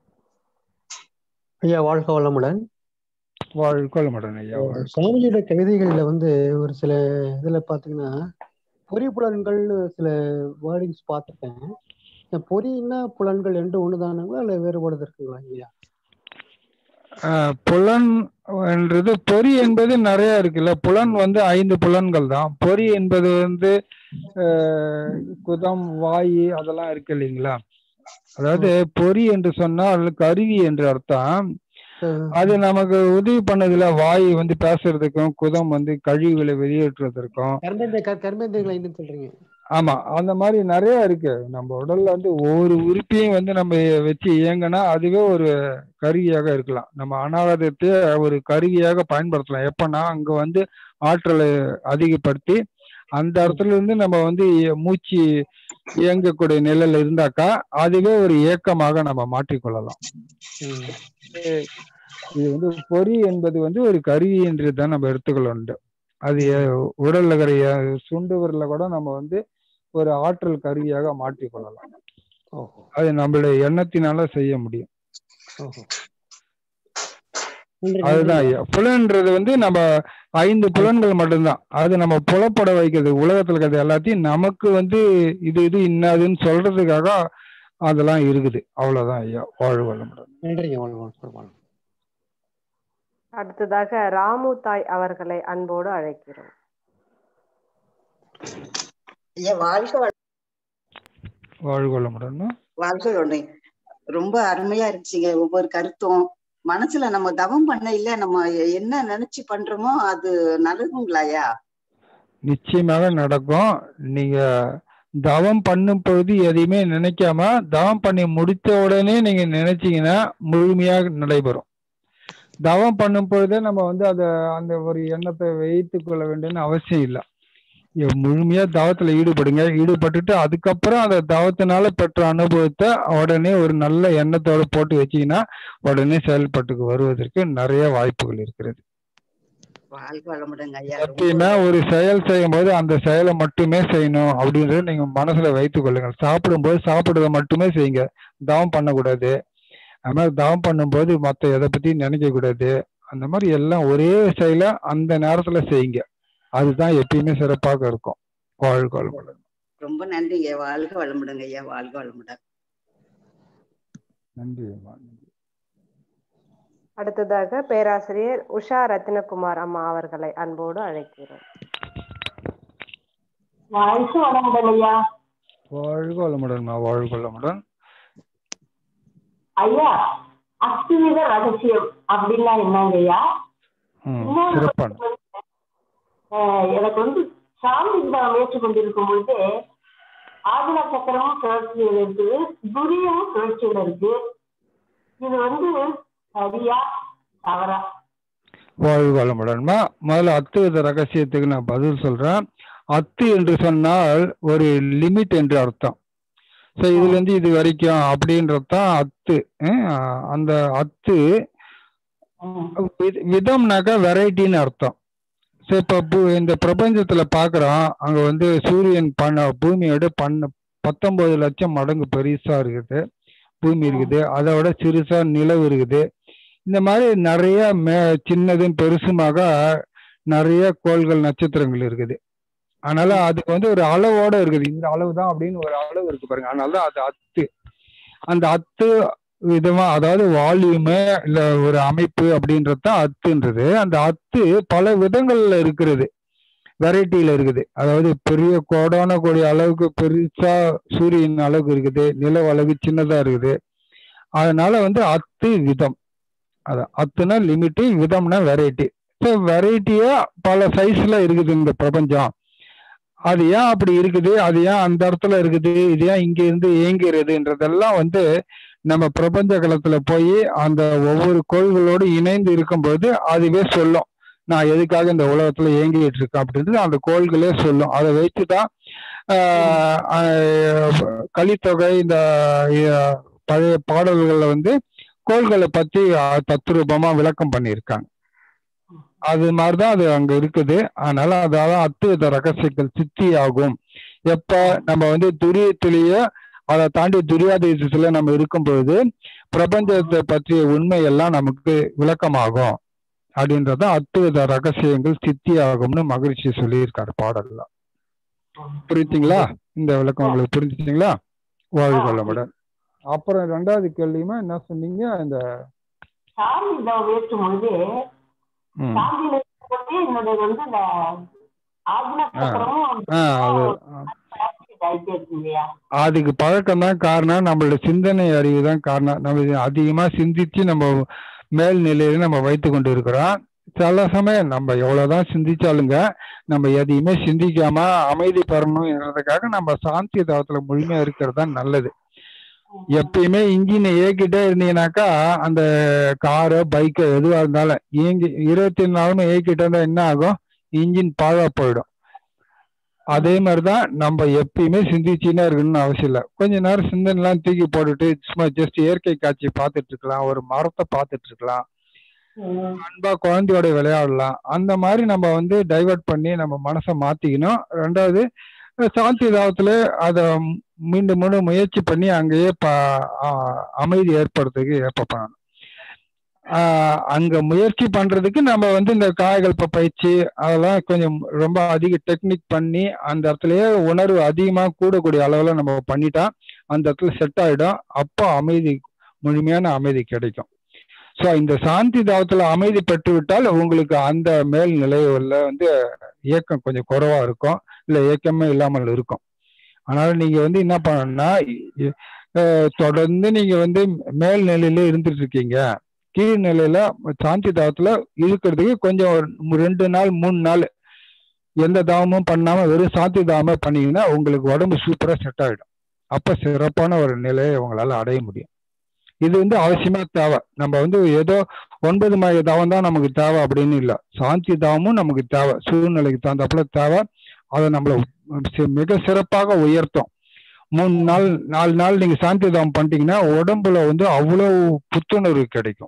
ஐயா வாழ்க வளமுடன் வாழ்க வளமுடன் ஐயா வாழ்க சுவாமிஜியோட கவிதைகள்ல வந்து ஒரு சில இதுல பாத்தீங்கன்னா பொறிப்புலன்கள்னு சில வேர்டிங்ஸ் பார்த்துட்டேன் இந்த பொறின்னா புலன்கள் ரெண்டு ஒண்ணுதானுங்களா இல்ல வேறுபாடு இருக்குங்களா ஐயா ஆஹ் புலன் என்றது பொறி என்பது நிறைய இருக்குல்ல புலன் வந்து ஐந்து புலன்கள் தான் பொறி என்பது வந்து ஆஹ் குதம் வாயு அதெல்லாம் இருக்கு இல்லைங்களா அதாவது பொறி என்று சொன்னால் கருவி என்று அர்த்தம் அது நமக்கு உதவி பண்ணதுல வாயு வந்து பேசுறதுக்கும் குதம் வந்து கழிவுகளை வெளியேற்றுவதற்கும் கர்மேந்திர க- கர்மேந்திரங்களை என்னன்னு சொல்றீங்க ஆமா அந்த மாதிரி நிறைய இருக்கு நம்ம உடல்ல வந்து ஒவ்வொரு உறுப்பையும் வந்து நம்ம வச்சு இயங்கினா அதுவே ஒரு கருவியாக இருக்கலாம் நம்ம அனாகதத்தை ஒரு கருவியாக பயன்படுத்தலாம் எப்பன்னா அங்க வந்து ஆற்றலை அதிகப்படுத்தி அந்த இடத்துல இருந்து நம்ம வந்து இய- மூச்சு இயங்கக்கூடிய நிலையில இருந்தாக்கா அதுவே ஒரு இயக்கமாக நம்ம மாற்றிக்கொள்ளலாம் இது- இது வந்து பொறி என்பது வந்து ஒரு கருவி என்று தான் நம்ம எடுத்துக்கொள்ள வேண்டும் அது எ- உடல்ல இருக்கிற எ- சுண்டு விரல கூட நம்ம வந்து ஒரு ஆற்றல் கருவியாக மாற்றிக்கொள்ளலாம் ஓஹோ அது நம்மளுடைய எண்ணத்தினால செய்ய முடியும் ஓஹோ நன்றி அதுதான் நன்றி ஐயா புலன்றது வந்து நம்ம ஐந்து புலன்கள் மட்டும்தான் அது நம்ம புலப்பட வைக்கிறது உலகத்துல இருக்கிறது எல்லாத்தையும் நமக்கு வந்து இது இது இன்னாதுன்னு சொல்றதுக்காக அதெல்லாம் இருக்குது அவ்வளவுதான் ஐயா வாழ்வு வளமுடன் நன்றிங்க வாழ்க வளமுடன் வாழ்க அடுத்ததாக ராமு தாய் அவர்களை அன்போடு அழைக்கிறோம் ஐயா வாழ்க வள- வாழ்வு வளமுடன் வாழ்க வளமுடன். ரொம்ப அருமையா இருந்துச்சுங்க ஒவ்வொரு கருத்தும் மனசுல நம்ம தவம் பண்ண இல்ல நம்ம என்ன நினைச்சு பண்றோமோ அது நடக்குங்களாயா நிச்சயமாக நடக்கும் நீங்க தவம் பண்ணும் பொழுது எதையுமே நினைக்காம தவம் பண்ணி முடித்த உடனே நீங்க நினைச்சீங்கன்னா முழுமையாக நடைபெறும் தவம் பண்ணும் பொழுதே நம்ம வந்து அத அந்த ஒரு எண்ணத்தை வைத்துக் கொள்ள வேண்டியன்னு அவசியம் இல்லை எ- முழுமையா தவத்துல ஈடுபடுங்க ஈடுபட்டுட்டு அதுக்கப்புறம் அந்த தவத்தினால பெற்ற அனுபவத்தை உடனே ஒரு நல்ல எண்ணத்தோட போட்டு வச்சீங்கன்னா உடனே செயல்பாட்டுக்கு வருவதற்கு நிறைய வாய்ப்புகள் இருக்கிறது வாழ்க வளமுடங்க ஐயா ரொம்ப எப்பயுமே ஒரு செயல் செய்யும் போது அந்த செயலை மட்டுமே செய்யணும் அப்படின்றத நீங்க மனசுல வைத்துக் கொள்ளுங்கள் சாப்பிடும்போது சாப்பிடுறத மட்டுமே செய்யுங்க தவம் பண்ணக்கூடாது அது மாதிரி தவம் பண்ணும்போது மத்த எதை பத்தி நினைக்க கூடாது அந்த மாதிரி எல்லாம் ஒரே செயலை அந்த நேரத்துல செய்யுங்க அதுதான் எப்பயுமே சிறப்பாக இருக்கும் வாழ்க வளமுடன் ரொம்ப நன்றிங்க வாழ்க வளமுடுங்க ஐயா வாழ்க வளமுடன் நன்றி அம்மா நன்றி அடுத்ததாக பேராசிரியர் உஷா ரத்தினகுமார் அம்மா அவர்களை அன்போடு அழைக்கிறோம் வாழ்க வளமுடன் ஐயா வாழ்க வளமுடன்மா வாழ்க வளமுடன் ஐயா அஸ்திவித ரகசியம் அப்படின்னா என்னங்க ஐயா ம் இன்னொரு சிறப்பான அஹ் எனக்கு வந்து சாமி முயற்சி கொண்டிருக்கும் பொழுது ஆதின சக்கரமும் சுழற்சியில் இருக்குது துரியமும் சுழற்சியில் இருக்கு இது வந்து சரியா தவறா வாழ்க வளமுடன்மா முதல்ல அத்துவித ரகசியத்துக்கு நான் பதில் சொல்றேன் அத்து என்று சொன்னால் ஒரு லிமிட் என்று அர்த்தம் ஸோ இதுல இருந்து இது வரைக்கும் அப்படின்றது தான் அத்து அஹ் அந்த அத்து வி- விதம்னாக்கா வெரைட்டின்னு அர்த்தம் ஸோ இப்போ பூ- இந்த பிரபஞ்சத்துல பார்க்குறோம் அங்க வந்து சூரியன் பண்ண பூமியோட பண்ண பத்தொன்பது லட்சம் மடங்கு பெருசா இருக்குது பூமி இருக்குது அதோட சிறுசா நிலவு இருக்குது இந்த மாதிரி நிறைய மே சின்னதும் பெருசுமாக நிறைய கோள்கள் நட்சத்திரங்கள் இருக்குது அதனால அதுக்கு வந்து ஒரு அளவோட இருக்குது இந்த அளவு தான் அப்படின்னு ஒரு அளவு இருக்கு பாருங்க அதனால தான் அது அத்து அந்த அத்து விதமா அதாவது வால்யூமு இல்ல ஒரு அமைப்பு அப்படின்றது தான் அத்துன்றது அந்த அத்து பல விதங்கள்ல இருக்கிறது வெரைட்டியில இருக்குது அதாவது பெரிய கோடான கோடி அளவுக்கு பெருசா சூரியன் அளவுக்கு இருக்குது நிலவு அளவு சின்னதா இருக்குது அதனால வந்து அத்து விதம் அதான் அத்துனா லிமிட்டு விதம்னா வெரைட்டி ஸோ வெரைட்டியா பல சைஸ்ல இருக்குது இந்த பிரபஞ்சம் அது ஏன் அப்படி இருக்குது அது ஏன் அந்த இடத்துல இருக்குது இது ஏன் இங்க இருந்து இயங்குறதுன்றதெல்லாம் வந்து நம்ம பிரபஞ்ச களத்துல போய் அந்த ஒவ்வொரு கோள்களோடு இணைந்து இருக்கும்போது அதுவே சொல்லும் நான் எதுக்காக இந்த உலகத்துல இயங்கிட்டு இருக்கேன் அப்படின்றது அந்த கோள்களே சொல்லும் அதை வச்சுதான் ஆஹ் ஆஹ் கலித்தொகை இந்த ஆஹ் பழைய பாடல்கள்ல வந்து கோள்களை பத்தி ஆஹ் தத்ரூபமா விளக்கம் பண்ணியிருக்காங்க அது மாதிரிதான் அது அங்க இருக்குது அதனால அதாவது அத்துவித ரகசியங்கள் சித்தி ஆகும் எப்ப நம்ம வந்து துரியத்திலேயே அதை தாண்டி துரியாதீசத்துல நம்ம இருக்கும் பொழுது பிரபஞ்சத்தை பற்றிய உண்மை எல்லாம் நமக்கு விளக்கமாகும் அப்படின்றத அத்துவித ரகசியங்கள் சித்தி ஆகும்னு மகிழ்ச்சி சொல்லியிருக்காரு பாடல்ல புரியுதுங்களா இந்த விளக்கம் உங்களுக்கு புரிஞ்சுச்சிங்களா வாழ்க வளமுடன் அப்புறம் ரெண்டாவது கேள்வியுமா என்ன சொன்னீங்க இந்த சாமி முயற்சி பொழுது ம், சாந்தியில இருக்கும்போது என்னோட வந்து இந்த ஆதின ஆ சக்கரமும் ஆ அது ஆகிட்டே இருக்கு இல்லையா அதுக்கு பழக்கம் தான் காரணம் நம்மளோட சிந்தனை அறிவு தான் காரணம் நம்ம இது அதிகமா சிந்திச்சு நம்ம மேல் நிலையில நம்ம வைத்து கொண்டு இருக்கிறோம் சில சமயம் நம்ம எவ்வளவுதான் சிந்திச்சாலுங்க நம்ம எதையுமே சிந்திக்காம அமைதி பெறணும்ன்றதுக்காக நம்ம சாந்தி தவத்துல முழுமையா இருக்கிறது தான் நல்லது எப்பயுமே இன்ஜினை இயக்கிட்டே இருந்தீங்கன்னாக்கா அந்த காரோ பைக்கோ எதுவா இருந்தாலும் இயங்கி இருபத்தி நாலுமே இயக்கிட்டே இருந்தா என்ன ஆகும் இன்ஜின் பாழா போயிடும் அதே மாதிரிதான் நம்ம எப்பயுமே சிந்திச்சுன்னே இருக்கணும்னு அவசியம் இல்லை கொஞ்ச நேரம் சிந்தனை எல்லாம் தூக்கி போட்டுட்டு சும்மா ஜஸ்ட் இயற்கை காட்சி பார்த்துட்டு இருக்கலாம் ஒரு மரத்தை பார்த்துட்டு இருக்கலாம் அன்பா குழந்தையோட விளையாடலாம் அந்த மாதிரி நம்ம வந்து டைவர்ட் பண்ணி நம்ம மனசை மாத்திக்கணும் ரெண்டாவது சாந்தி தாவத்துல அதை மீண்டும் மீண்டும் முயற்சி பண்ணி அங்கேயே ப ஆ- அமைதி ஏற்படுறதுக்கு ஏற்ப பண்ணணும் ஆஹ் அங்க முயற்சி பண்றதுக்கு நம்ம வந்து இந்த காயகல்ப பயிற்சி அதெல்லாம் கொஞ்சம் ரொம்ப அதிக டெக்னிக் பண்ணி அந்த இடத்துலயே உணர்வு அதிகமா கூடக்கூடிய அளவுல நம்ம பண்ணிட்டா அந்த இடத்துல செட் ஆயிடும் அப்போ அமைதி முழுமையான அமைதி கிடைக்கும் ஸோ இந்த சாந்தி தாவத்துல அமைதி பெற்று விட்டால் உங்களுக்கு அந்த மேல் நிலையில வந்து இயக்கம் கொஞ்சம் குறைவா இருக்கும் இல்ல இயக்கமே இல்லாமல் இருக்கும் அதனால நீங்க வந்து என்ன பண்ணணும்னா இ- அஹ் தொடர்ந்து நீங்க வந்து மேல் நிலையில இருந்துட்டு இருக்கீங்க கீழ் நிலையில சாந்தி தாவத்துல இருக்கிறதுக்கு கொஞ்சம் ஒரு மு- ரெண்டு நாள் மூணு நாள் எந்த தாவமும் பண்ணாம வெறும் சாந்தி தாவமே பண்ணீங்கன்னா உங்களுக்கு உடம்பு சூப்பரா செட் ஆயிடும் அப்ப சிறப்பான ஒரு நிலையை உங்களால அடைய முடியும் இது வந்து அவசியமா தேவை நம்ம வந்து ஏதோ ஒன்பது மணி தாவம் தான் நமக்கு தேவை அப்படின்னு இல்லை சாந்தி தாவமும் நமக்கு தேவை சூழ்நிலைக்கு தகுந்தாப்புல தேவை அதை நம்மளை சி- மிக சிறப்பாக உயர்த்தும் மூணு நாள் நாலு நாள் நீங்க சாந்தி தாவம் பண்ணிட்டீங்கன்னா உடம்புல வந்து அவ்வளவு புத்துணர்வு கிடைக்கும்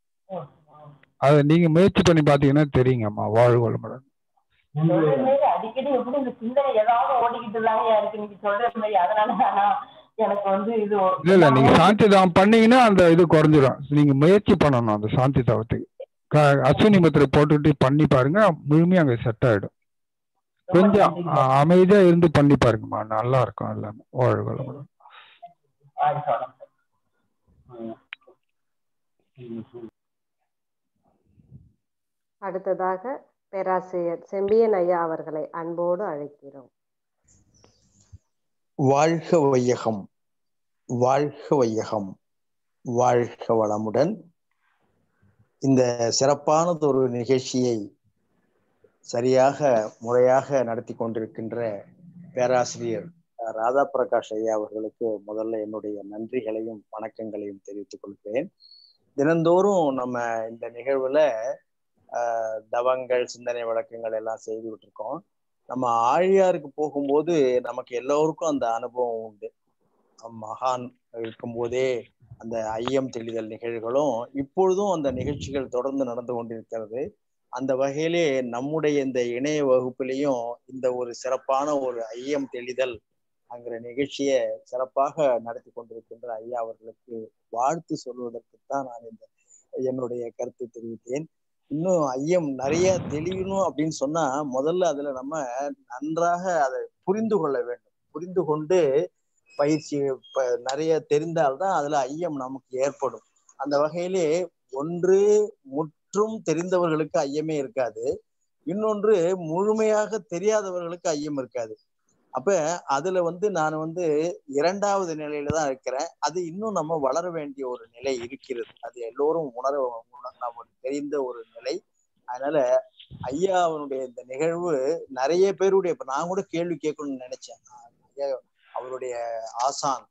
அதை நீங்க முயற்சி பண்ணி பாத்தீங்கன்னா தெரியுங்கம்மா வாழ்க வளமுடன் சொல்ற மாதிரி அடிக்கடி எப்படி இந்த சிந்தனை ஏதாவது ஓடிக்கிட்டு தாங்க இருக்கு நீங்க சொல்ற மாதிரி அதனால நான் எனக்கு வந்து இது இல்ல இல்ல நீங்க சாந்தி தாவம் பண்ணீங்கன்னா அந்த இது குறைஞ்சிரும் நீங்க முயற்சி பண்ணணும் அந்த சாந்தி தாவத்துக்கு க- அஸ்வினி முத்திரை போட்டுட்டு பண்ணி பாருங்க முழுமையா அங்க செட் ஆயிடும் கொஞ்சம் அ- அமைதியா இருந்து பண்ணி பாருங்கம்மா நல்லா இருக்கும் எல்லாமே வாழ்க வளமுடன் வாழ்க வளமுடன். ம். ம், ம். அடுத்ததாக பேராசிரியர் செம்பியன் ஐயா அவர்களை அன்போடு அழைக்கிறோம் வாழ்க வையகம் வாழ்க வையகம் வாழ்க வளமுடன் இந்த சிறப்பானதொரு நிகழ்ச்சியை சரியாக முறையாக நடத்தி கொண்டிருக்கின்ற பேராசிரியர் அஹ், ராதா பிரகாஷ் ஐயா அவர்களுக்கு முதல்ல என்னுடைய நன்றிகளையும் வணக்கங்களையும் தெரிவித்துக் கொள்கிறேன் தினந்தோறும் நம்ம இந்த நிகழ்வுல ஆஹ், தவங்கள் சிந்தனை வழக்கங்கள் எல்லாம் செய்துகிட்டு இருக்கோம் நம்ம ஆழியாருக்கு போகும்போது நமக்கு எல்லோருக்கும் அந்த அனுபவம் உண்டு மகான் இருக்கும்போதே அந்த ஐயம் தெளிதல் நிகழ்வுகளும் இப்பொழுதும் அந்த நிகழ்ச்சிகள் தொடர்ந்து நடந்து கொண்டிருக்கிறது அந்த வகையிலே நம்முடைய இந்த இணைய வகுப்பிலையும் இந்த ஒரு சிறப்பான ஒரு ஐயம் தெளிதல் அங்கிற நிகழ்ச்சியை சிறப்பாக நடத்தி கொண்டிருக்கின்ற ஐயா அவர்களுக்கு வாழ்த்து சொல்வதற்குத்தான் நான் இந்த என்னுடைய கருத்தை தெரிவித்தேன் இன்னும் ஐயம் நிறைய தெளியணும் அப்படின்னு சொன்னா முதல்ல அதுல நம்ம நன்றாக அதை புரிந்து கொள்ள வேண்டும் புரிந்து கொண்டு பயிற்சி ப- நிறைய தெரிந்தால்தான் அதுல ஐயம் நமக்கு ஏற்படும் அந்த வகையிலே ஒன்று முற்றும் தெரிந்தவர்களுக்கு ஐயமே இருக்காது இன்னொன்று முழுமையாக தெரியாதவர்களுக்கு ஐயம் இருக்காது அப்ப அதுல வந்து நான் வந்து இரண்டாவது நிலையில தான் இருக்கிறேன் அது இன்னும் நம்ம வளர வேண்டிய ஒரு நிலை இருக்கிறது அது எல்லோரும் உணர உண- நமக்கு தெரிந்த ஒரு நிலை அதனால ஐயா அவனுடைய இந்த நிகழ்வு நிறைய பேருடைய இப்ப நான் கூட கேள்வி கேட்கணும்னு நினைச்சேன் ஐயா அவருடைய ஆசான்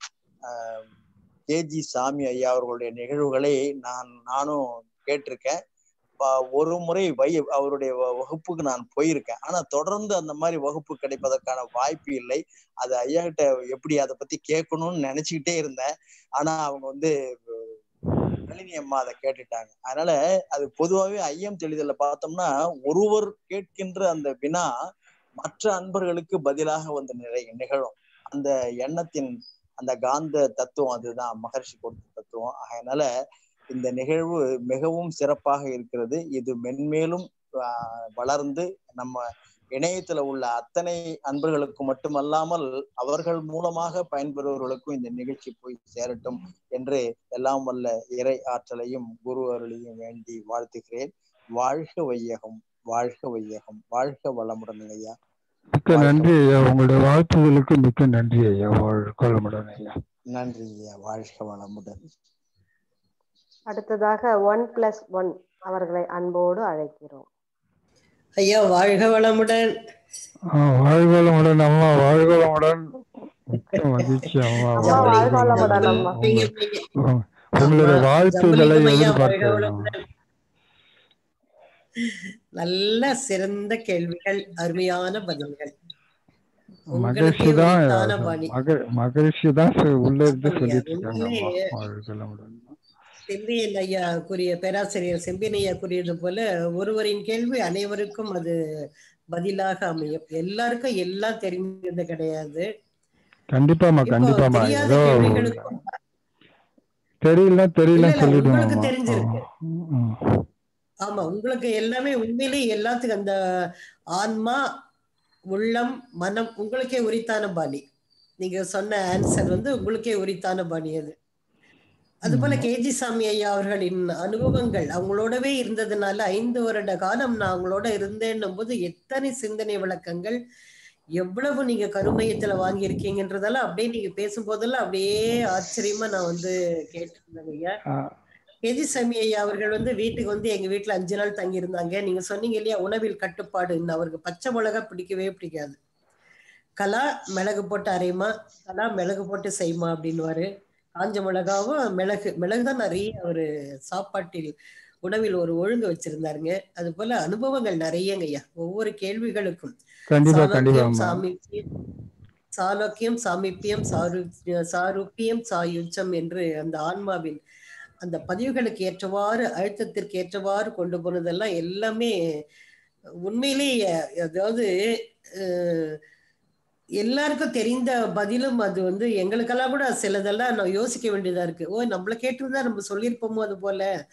கேஜி சாமி ஐயா அவர்களுடைய நிகழ்வுகளை நான் நானும் கேட்டிருக்கேன் ப- ஒரு முறை வை அவருடைய வ- வகுப்புக்கு நான் போயிருக்கேன் ஆனா தொடர்ந்து அந்த மாதிரி வகுப்பு கிடைப்பதற்கான வாய்ப்பு இல்லை அது ஐயா கிட்ட எப்படி அதை பத்தி கேட்கணும்னு நினைச்சுக்கிட்டே இருந்தேன் ஆனா அவங்க வந்து நளினி அம்மா அதை கேட்டுட்டாங்க அதனால அது பொதுவாகவே ஐயம் தெளிதல்ல பார்த்தோம்னா ஒருவர் கேட்கின்ற அந்த வினா மற்ற அன்பர்களுக்கு பதிலாக வந்து நிறை நிகழும் அந்த எண்ணத்தின் அந்த காந்த தத்துவம் அதுதான் மகர்ஷி கொடுத்த தத்துவம் அதனால இந்த நிகழ்வு மிகவும் சிறப்பாக இருக்கிறது இது மென்மேலும் ஆஹ், வளர்ந்து நம்ம இணையத்துல உள்ள அத்தனை அன்பர்களுக்கு மட்டுமல்லாமல் அவர்கள் மூலமாக பயன்பெறுபவர்களுக்கும் இந்த நிகழ்ச்சி போய் சேரட்டும் என்று எல்லாம் வல்ல இறை ஆற்றலையும் குரு அருளையும் வேண்டி வாழ்த்துகிறேன் வாழ்க வையகம் வாழ்க வையகம் வாழ்க வளமுடன் ஐயா மிக்க நன்றி ஐயா உங்களுடைய வாழ்த்துதலுக்கு மிக்க நன்றி ஐயா வாழ்க வளமுடன் ஐயா நன்றி ஐயா வாழ்க வளமுடன் அடுத்ததாக ஒன் பிளஸ் ஒன் அவர்களை அன்போடு அழைக்கிறோம் ஐயா வாழ்க வளமுடன் ஆ, வாழ்க வளமுடன் அம்மா வாழ்க வளமுடன் மிக்க மகிழ்ச்சி அம்மா அம்மா வாழ்க வளமுடன் அம்மா உங்க- உங்களுடைய வாழ்த்துதலை ஜம்புலிங்கம் ஐயா வாழ்க எதிர்பார்க்கிறேன் வளமுடன் நல்ல சிறந்த கேள்விகள் அருமையான பதில்கள் மகிழ்ச்சி உங்களுக்கே தான் உரித்தான பாணி மக- மகிழ்ச்சி தான் சொ- உள்ள இருந்து ஐயா, சொல்லிட்டு இருக்காங்க அம்மா உண்மையிலேயே வாழ்க வளமுடன் செம்பியன் ஐயா கூறிய பேராசிரியர் செம்பியன் ஐயா கூறியது போல ஒருவரின் கேள்வி அனைவருக்கும் அது பதிலாக அமையும் எல்லாருக்கும் எல்லாம் தெரிஞ்சது கிடையாது கண்டிப்பாமா இப்போ கண்டிப்பாமா தெரியாத ஏதோ கேள்விகளுக்கும் தெரியல இல்ல தெரியல இல்ல சொல்லிடுவோம் உங்களுக்கு அம்மா தெரிஞ்சிருக்கு ம். ஆமா உங்களுக்கு எல்லாமே உண்மையிலேயே எல்லாத்துக்கும் அந்த ஆன்மா உள்ளம் மனம் உங்களுக்கே உரித்தான பாணி நீங்க சொன்ன ஆன்சர் வந்து உங்களுக்கே உரித்தான பாணி அது அது போல கேஜி சாமி ஐயா அவர்களின் அனுபவங்கள் அவங்களோடவே இருந்ததுனால ஐந்து வருட காலம் நான் அவங்களோட இருந்தேன்னும் போது எத்தனை சிந்தனை விளக்கங்கள் எவ்வளவு நீங்க கருமையத்துல வாங்கியிருக்கீங்கன்றதெல்லாம் அப்படியே நீங்க பேசும்போதெல்லாம் அப்படியே ஆச்சரியமா நான் வந்து கேட்டிருந்தேன் ஐயா ஆ, கேஜி சாமி ஐயா அவர்கள் வந்து வீட்டுக்கு வந்து எங்க வீட்டுல அஞ்சு நாள் தங்கி இருந்தாங்க நீங்க சொன்னீங்க இல்லையா உணவில் கட்டுப்பாடு இன்னும் அவருக்கு பச்சை மிளகா பிடிக்கவே பிடிக்காது கலா மிளகு போட்டு அரைமா கலா மிளகு போட்டு செய்மா அப்படின்னுவாரு காஞ்ச மிளகாவும் மிளகு மிளகு தான் நிறைய அவரு சாப்பாட்டில் உணவில் ஒரு ஒழுங்கு வச்சிருந்தாருங்க அது போல அனுபவங்கள் நிறையங்க ஐயா ஒவ்வொரு கேள்விகளுக்கும் கண்டிப்பா சாலோக்கியம் கண்டிப்பாம்மா சாமீபியம் சாலோக்கியம் சாமீபியம் சாரு சாரூபியம் சாயுச்சம் என்று அந்த ஆன்மாவின் அந்த பதிவுகளுக்கு ஏற்றவாறு அழுத்தத்திற்கு ஏற்றவாறு கொண்டு போனதெல்லாம் எல்லாமே உண்மையிலேயே அதாவது அஹ், எல்லாருக்கும் தெரிந்த பதிலும் அது வந்து எங்களுக்கெல்லாம் கூட சிலதெல்லாம் நான் யோசிக்க வேண்டியதா இருக்கு ஓ நம்மள கேட்டிருந்தா நம்ம சொல்லியிருப்போமோ அது போல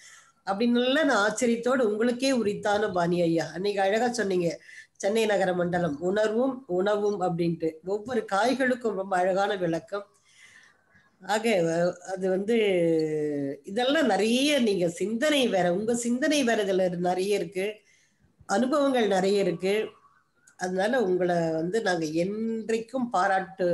அப்படின்னு நான் ஆச்சரியத்தோடு உங்களுக்கே உரித்தான பாணி ஐயா அன்னைக்கு அழகா சொன்னீங்க சென்னை நகர மண்டலம் உணர்வும் உணவும் அப்படின்ட்டு ஒவ்வொரு காய்களுக்கும் ரொம்ப அழகான விளக்கம் ஆக அஹ், அது வந்து இதெல்லாம் நிறைய நீங்க சிந்தனை வேற உங்க சிந்தனை வேற இதுல நிறைய இருக்கு அனுபவங்கள் நிறைய இருக்கு அதனால உங்களை வந்து நாங்க என்றைக்கும் பாராட்டு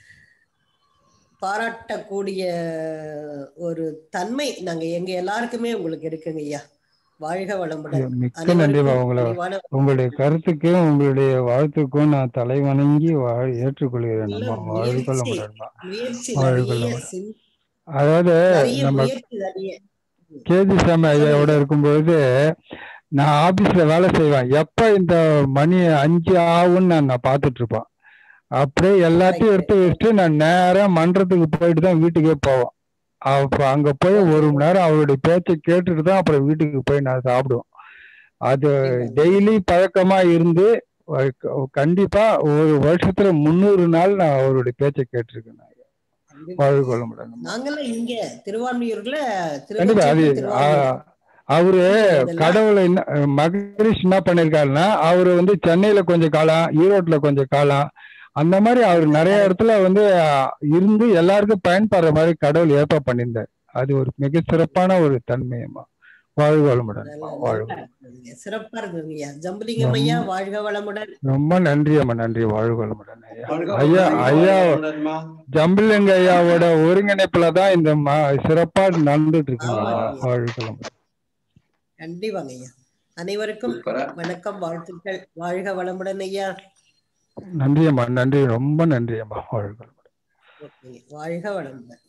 பாராட்டக்கூடிய ஒரு தன்மை நாங்க எங்க எல்லாருக்குமே உங்களுக்கு இருக்குங்க ஐயா வாழ்க வளமுடன் மிக்க நன்றிமா அனைவருக்கும் உங்களை பணிவான உங்களுடைய கருத்துக்கும் உங்களுடைய வாழ்த்துக்கும் நான் தலை வணங்கி வாழ் ஏற்றுக்கொள்கிறேன் நல்ல அம்மா வாழ்கொள்ள முயற்சி முடியுமா முயற்சி வாழ்கொள்ள நிறைய முடியும் சிந்- அதாவது நிறைய நம்ம முயற்சி நிறைய கேஜி சாமி ஐயாவோட இருக்கும்பொழுது நான் ஆபீஸ்ல வேலை செய்வேன் எப்ப இந்த மணி அஞ்சு ஆகும்னு நான் நான் பார்த்துட்டு இருப்பேன் அப்படியே எல்லாத்தையும் எடுத்து வச்சுட்டு நான் நேரா மன்றத்துக்கு போயிட்டு தான் வீட்டுக்கே போவேன் அப்ப அங்க போய் ஒரு மணி நேரம் அவருடைய பேச்சை கேட்டுட்டு தான் அப்புறம் வீட்டுக்கு போய் நான் சாப்பிடுவேன் அது டெய்லி பழக்கமா இருந்து அஹ் க- கண்டிப்பா ஒரு வருஷத்துல முந்நூறு நாள் நான் அவருடைய பேச்சை கேட்டிருக்கேன் நான். வாழ்க வளமுடன் நாங்கெல்லாம் இங்க திருவான்மியூர்ல கண்டிப்பா அது திருவொற்றியூர் திருவான்மியூர் ஆ, அவரு இதெல்லாம் கடவுளை என்ன மகரிஷ் என்ன பண்ணிருக்காருன்னா அவரு வந்து சென்னையில கொஞ்சம் காலம் ஈரோட்ல கொஞ்சம் காலம் அந்த மாதிரி அவர் நிறைய இடத்துல வந்து ஆ, இருந்து எல்லாருக்கும் பயன்படுற மாதிரி கடவுள் ஏற்பாடு பண்ணியிருந்தார் அது ஒரு மிக சிறப்பான ஒரு தன்மையம்மா வாழ்க வளமுடன் வாழ்க இருந்ததுங்க. சிறப்பா இருக்குங்க ஐயா ஜம்புலிங்கம் ஐயா வாழ்க வளமுடன் ரொம்ப நன்றி அம்மா நன்றி வாழ்க வளமுடன் ஐயா வாழ்க ஐயா வாழ்க ஐயா வளமுடன்மா. ஜம்பிலிங்க ஐயாவோட ஒருங்கிணைப்புல தான் இந்த ம- சிறப்பா நடந்துட்டு இருக்குங்க ஆமா. வாழ்க வளமுடன் கண்டிப்பாங்க ஐயா அனைவருக்கும் வணக்கம் வாழ்த்துக்கள் வாழ்க வளமுடன் ஐயா நன்றி அம்மா நன்றி ரொம்ப நன்றி அம்மா வாழ்க வளமுடன். ஓகே. வாழ்க வளமுடன்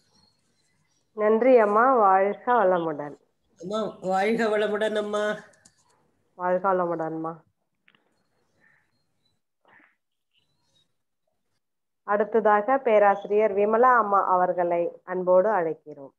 நன்றி அம்மா வாழ்க வளமுடன் அம்மா வாழ்க வளமுடன் அம்மா வாழ்க வளமுடன்மா அடுத்ததாக பேராசிரியர் விமலா அம்மா அவர்களை அன்போடு அழைக்கிறோம்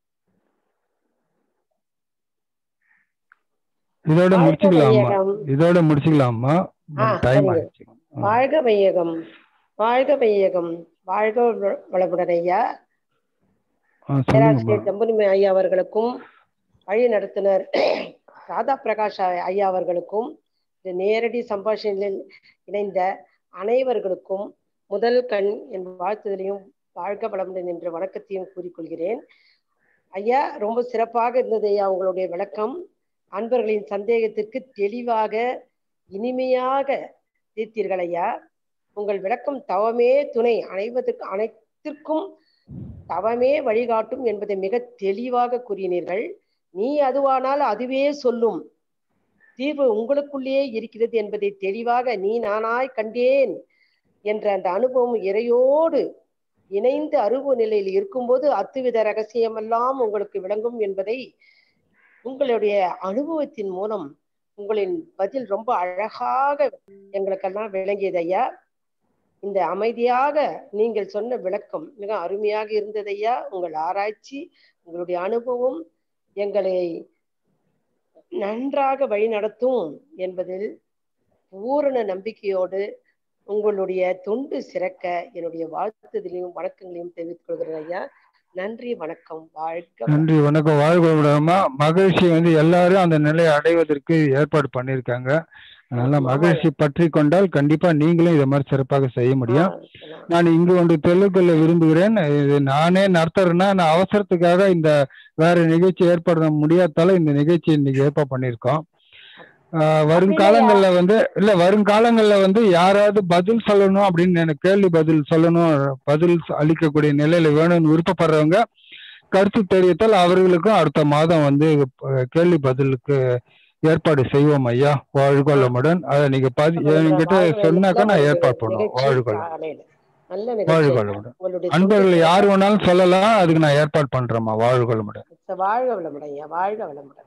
இதோட வாழ்க முடிச்சுக்கலாமா வையகம். இதோட முடிச்சுக்கலாமா ஆ, டைம் சரிங்க. ஆயிடுச்சு வாழ்க வையகம் வாழ்க வையகம் வாழ்க வள- வளமுடன் ஐயா ஆ, சொல்லுங்கம்மா பேராசிரியர் ஜம்புனிமை ஐயா அவர்களுக்கும் வழி நடத்துனர் ராதா பிரகாஷ் ஐயா அவர்களுக்கும் இந்த நேரடி சம்பாஷணையில் இணைந்த அனைவர்களுக்கும் முதல் கண் என் வாழ்த்துதலையும் வாழ்க வளமுடன் என்ற வணக்கத்தையும் கூறிக்கொள்கிறேன் ஐயா ரொம்ப சிறப்பாக இருந்தது ஐயா உங்களுடைய விளக்கம் அன்பர்களின் சந்தேகத்திற்கு தெளிவாக இனிமையாக தீர்த்தீர்கள் ஐயா உங்கள் விளக்கம் தவமே துணை அனைவதற்கு அனைத்திற்கும் தவமே வழிகாட்டும் என்பதை மிக தெளிவாக கூறினீர்கள் நீ அதுவானால் அதுவே சொல்லும் தீர்வு உங்களுக்குள்ளே இருக்கிறது என்பதை தெளிவாக நீ நானாய் கண்டேன் என்ற அந்த அனுபவம் இறையோடு இணைந்து அருவு நிலையில் இருக்கும்போது அத்துவித ரகசியமெல்லாம் உங்களுக்கு விளங்கும் என்பதை உங்களுடைய அனுபவத்தின் மூலம் உங்களின் பதில் ரொம்ப அழகாக எங்களுக்கெல்லாம் விளங்கியது ஐயா இந்த அமைதியாக நீங்கள் சொன்ன விளக்கம் மிக அருமையாக இருந்தது ஐயா உங்கள் ஆராய்ச்சி உங்களுடைய அனுபவம் எங்களை நன்றாக வழிநடத்தும் என்பதில் பூரண நம்பிக்கையோடு உங்களுடைய தொண்டு சிறக்க என்னுடைய வாழ்த்துதலையும் வணக்கங்களையும் தெரிவித்துக் கொள்கிறேன் ஐயா நன்றி வணக்கம் வாழ்க நன்றி வணக்கம் வாழ்க வளமுடன்மா மகிழ்ச்சி வந்து எல்லாரும் அந்த நிலையை அடைவதற்கு ஏற்பாடு பண்ணியிருக்காங்க அதனால மகிழ்ச்சி பற்றி கொண்டால் கண்டிப்பா நீங்களும் இதை மாதிரி சிறப்பாக செய்ய முடியும் நான் இங்கு ஒன்று தெல்லுக்கொள்ள விரும்புகிறேன் இது நானே நடத்துறேன்னா நான் அவசரத்துக்காக இந்த வேற நிகழ்ச்சி ஏற்பாடு பண்ண முடியாதால இந்த நிகழ்ச்சி இன்னைக்கு ஏற்பாடு பண்ணியிருக்கோம் ஆஹ் வருங்காலங்கள்ல வந்து இல்ல வருங்காலங்கள்ல வந்து யாராவது பதில் சொல்லணும் அப்படின்னு எனக்கு கேள்வி பதில் சொல்லணும் பதில் அளிக்கக்கூடிய நிலையில வேணும்னு விருப்பப்படுறவங்க கருத்து தெரியத்தால் அவர்களுக்கும் அடுத்த மாதம் வந்து அஹ், கேள்வி பதிலுக்கு ஏற்பாடு செய்வோம் ஐயா வாழ்கொள்ளமுடன் அதை நீங்க பதி என்கிட்ட சொன்னாக்கா நான் ஏற்பாடு பண்ணுவோம் வாழ்கொள்ள காலையில நல்ல நிகழ்ச்சி வாழ்கொள்ளமுடன் உங்களுடைய அன்பர்கள் யார் வேணாலும் சொல்லலாம் அதுக்கு நான் ஏற்பாடு பண்றேம்மா வாழ்கொள்ளமுடன் தொண்டு- வாழ்க வளமுடன் ஐயா வாழ்க வளமுடன்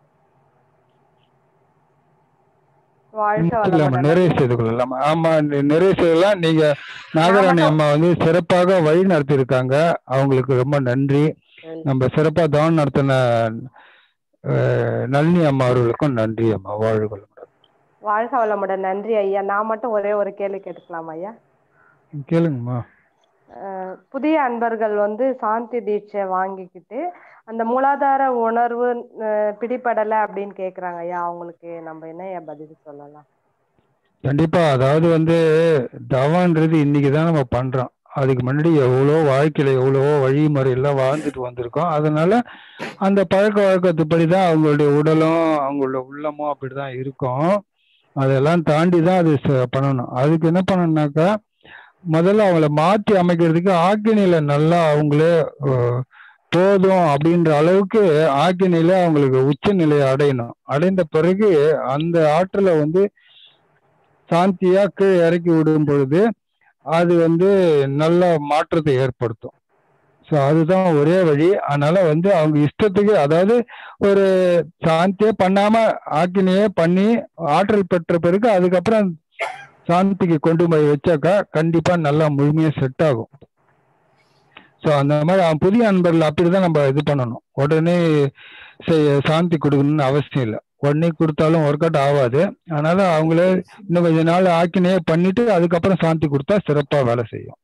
வாழ்க இல்லாம வளமுடன் நிறைவு செய்து கொள்ளலாம் ஆமா நி- நிறைவு செய்யலாம் நீங்க நாகராணி அம்மா வந்து சிறப்பாக வழி நடத்தியிருக்காங்க அவங்களுக்கு ரொம்ப நன்றி நம்ம சிறப்பா தவம் நடத்தின அஹ், நளினி அம்மா அவர்களுக்கும் நன்றி அம்மா வாழ்க வாழ்க வளமுடன் நன்றி ஐயா நான் மட்டும் ஒரே ஒரு கேள்வி கேட்டுக்கலாம் ஐயா கேளுங்கம்மா அஹ் புதிய அன்பர்கள் வந்து சாந்தி தீட்சை வாங்கிக்கிட்டு அந்த மூலாதார உணர்வு அஹ் பிடிபடலை அப்படின்னு கேக்குறாங்க ஐயா அவங்களுக்கு நம்ம என்ன பதில் சொல்லலாம் கண்டிப்பா அதாவது வந்து தவன்றது இன்னைக்கு தான் நம்ம பண்றோம் அதுக்கு முன்னாடி எவ்வளோ வாழ்க்கையில எவ்வளவோ வழிமுறையெல்லாம் வாழ்ந்துட்டு வந்திருக்கோம் அதனால அந்த பழக்க வழக்கத்துப்படி தான் அவங்களுடைய உடலும் அவங்களுடைய உள்ளமும் அப்படிதான் இருக்கும் அதெல்லாம் தாண்டி தான் அது ச- பண்ணணும் அதுக்கு என்ன பண்ணணும்னாக்கா முதல்ல அவங்கள மாற்றி அமைக்கிறதுக்கு ஆக்கினியில நல்லா அவங்களே அஹ், போதும் அப்படின்ற அளவுக்கு ஆக்கினியில அவங்களுக்கு உச்ச நிலையை அடையணும் அடைந்த பிறகு அந்த ஆற்றலை வந்து சாந்தியா கீழே இறக்கி விடும் பொழுது அது வந்து நல்ல மாற்றத்தை ஏற்படுத்தும் ஸோ அதுதான் ஒரே வழி அதனால வந்து அவங்க இஷ்டத்துக்கு அதாவது ஒரு சாந்தியே பண்ணாம ஆக்கினியே பண்ணி ஆற்றல் பெற்ற பிறகு அதுக்கப்புறம் சாந்திக்கு கொண்டு போய் வச்சாக்கா கண்டிப்பா நல்லா முழுமையா செட் ஆகும் ஸோ அந்த மாதிரி அவன் புதிய நண்பர்கள் அப்படிதான் நம்ம இது பண்ணணும் உடனே செய்- சாந்தி கொடுக்கணும்னு அவசியம் இல்லை உடனே கொடுத்தாலும் ஒர்க் அவுட் ஆகாது அதனால அவங்களே இன்னும் கொஞ்ச நாள் ஆக்கினையே பண்ணிட்டு அதுக்கப்புறம் சாந்தி கொடுத்தா சிறப்பா வேலை செய்யும்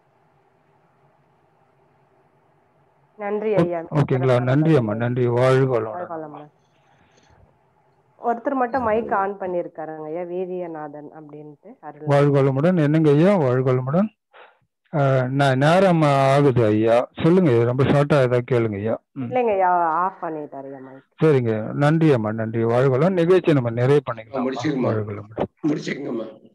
நன்றி ஐயா ஓகேங்களா நன்றி அம்மா நன்றி வாழ்க வளமுடன் வாழ்க வளமுடன். ஒருத்தர் மட்டும் மைக் ஆன் பண்ணியிருக்காருங்க ஐயா வீரியநாதன் அப்படின்ட்டு அருள் வாழ்க வளமுடன் என்னங்க ஐயா வாழ்க வளமுடன் ஆஹ் நே- நேரம் ஆகுது ஐயா சொல்லுங்க ஐயா ரொம்ப ஷார்ட்டா ஏதாவது கேளுங்க ஐயா ம் இல்லைங்க ஐயா ஆஃப் பண்ணிட்டாரு ஐயா மைக் சரிங்க நன்றி அம்மா நன்றி வாழ்க வளம் நிகழ்ச்சி நம்ம நிறைவு பண்ணிக்கலாம் முடிச்சுக்கம்மா வாழ்க வளமுடன் முடிச்சுக்கங்கம்மா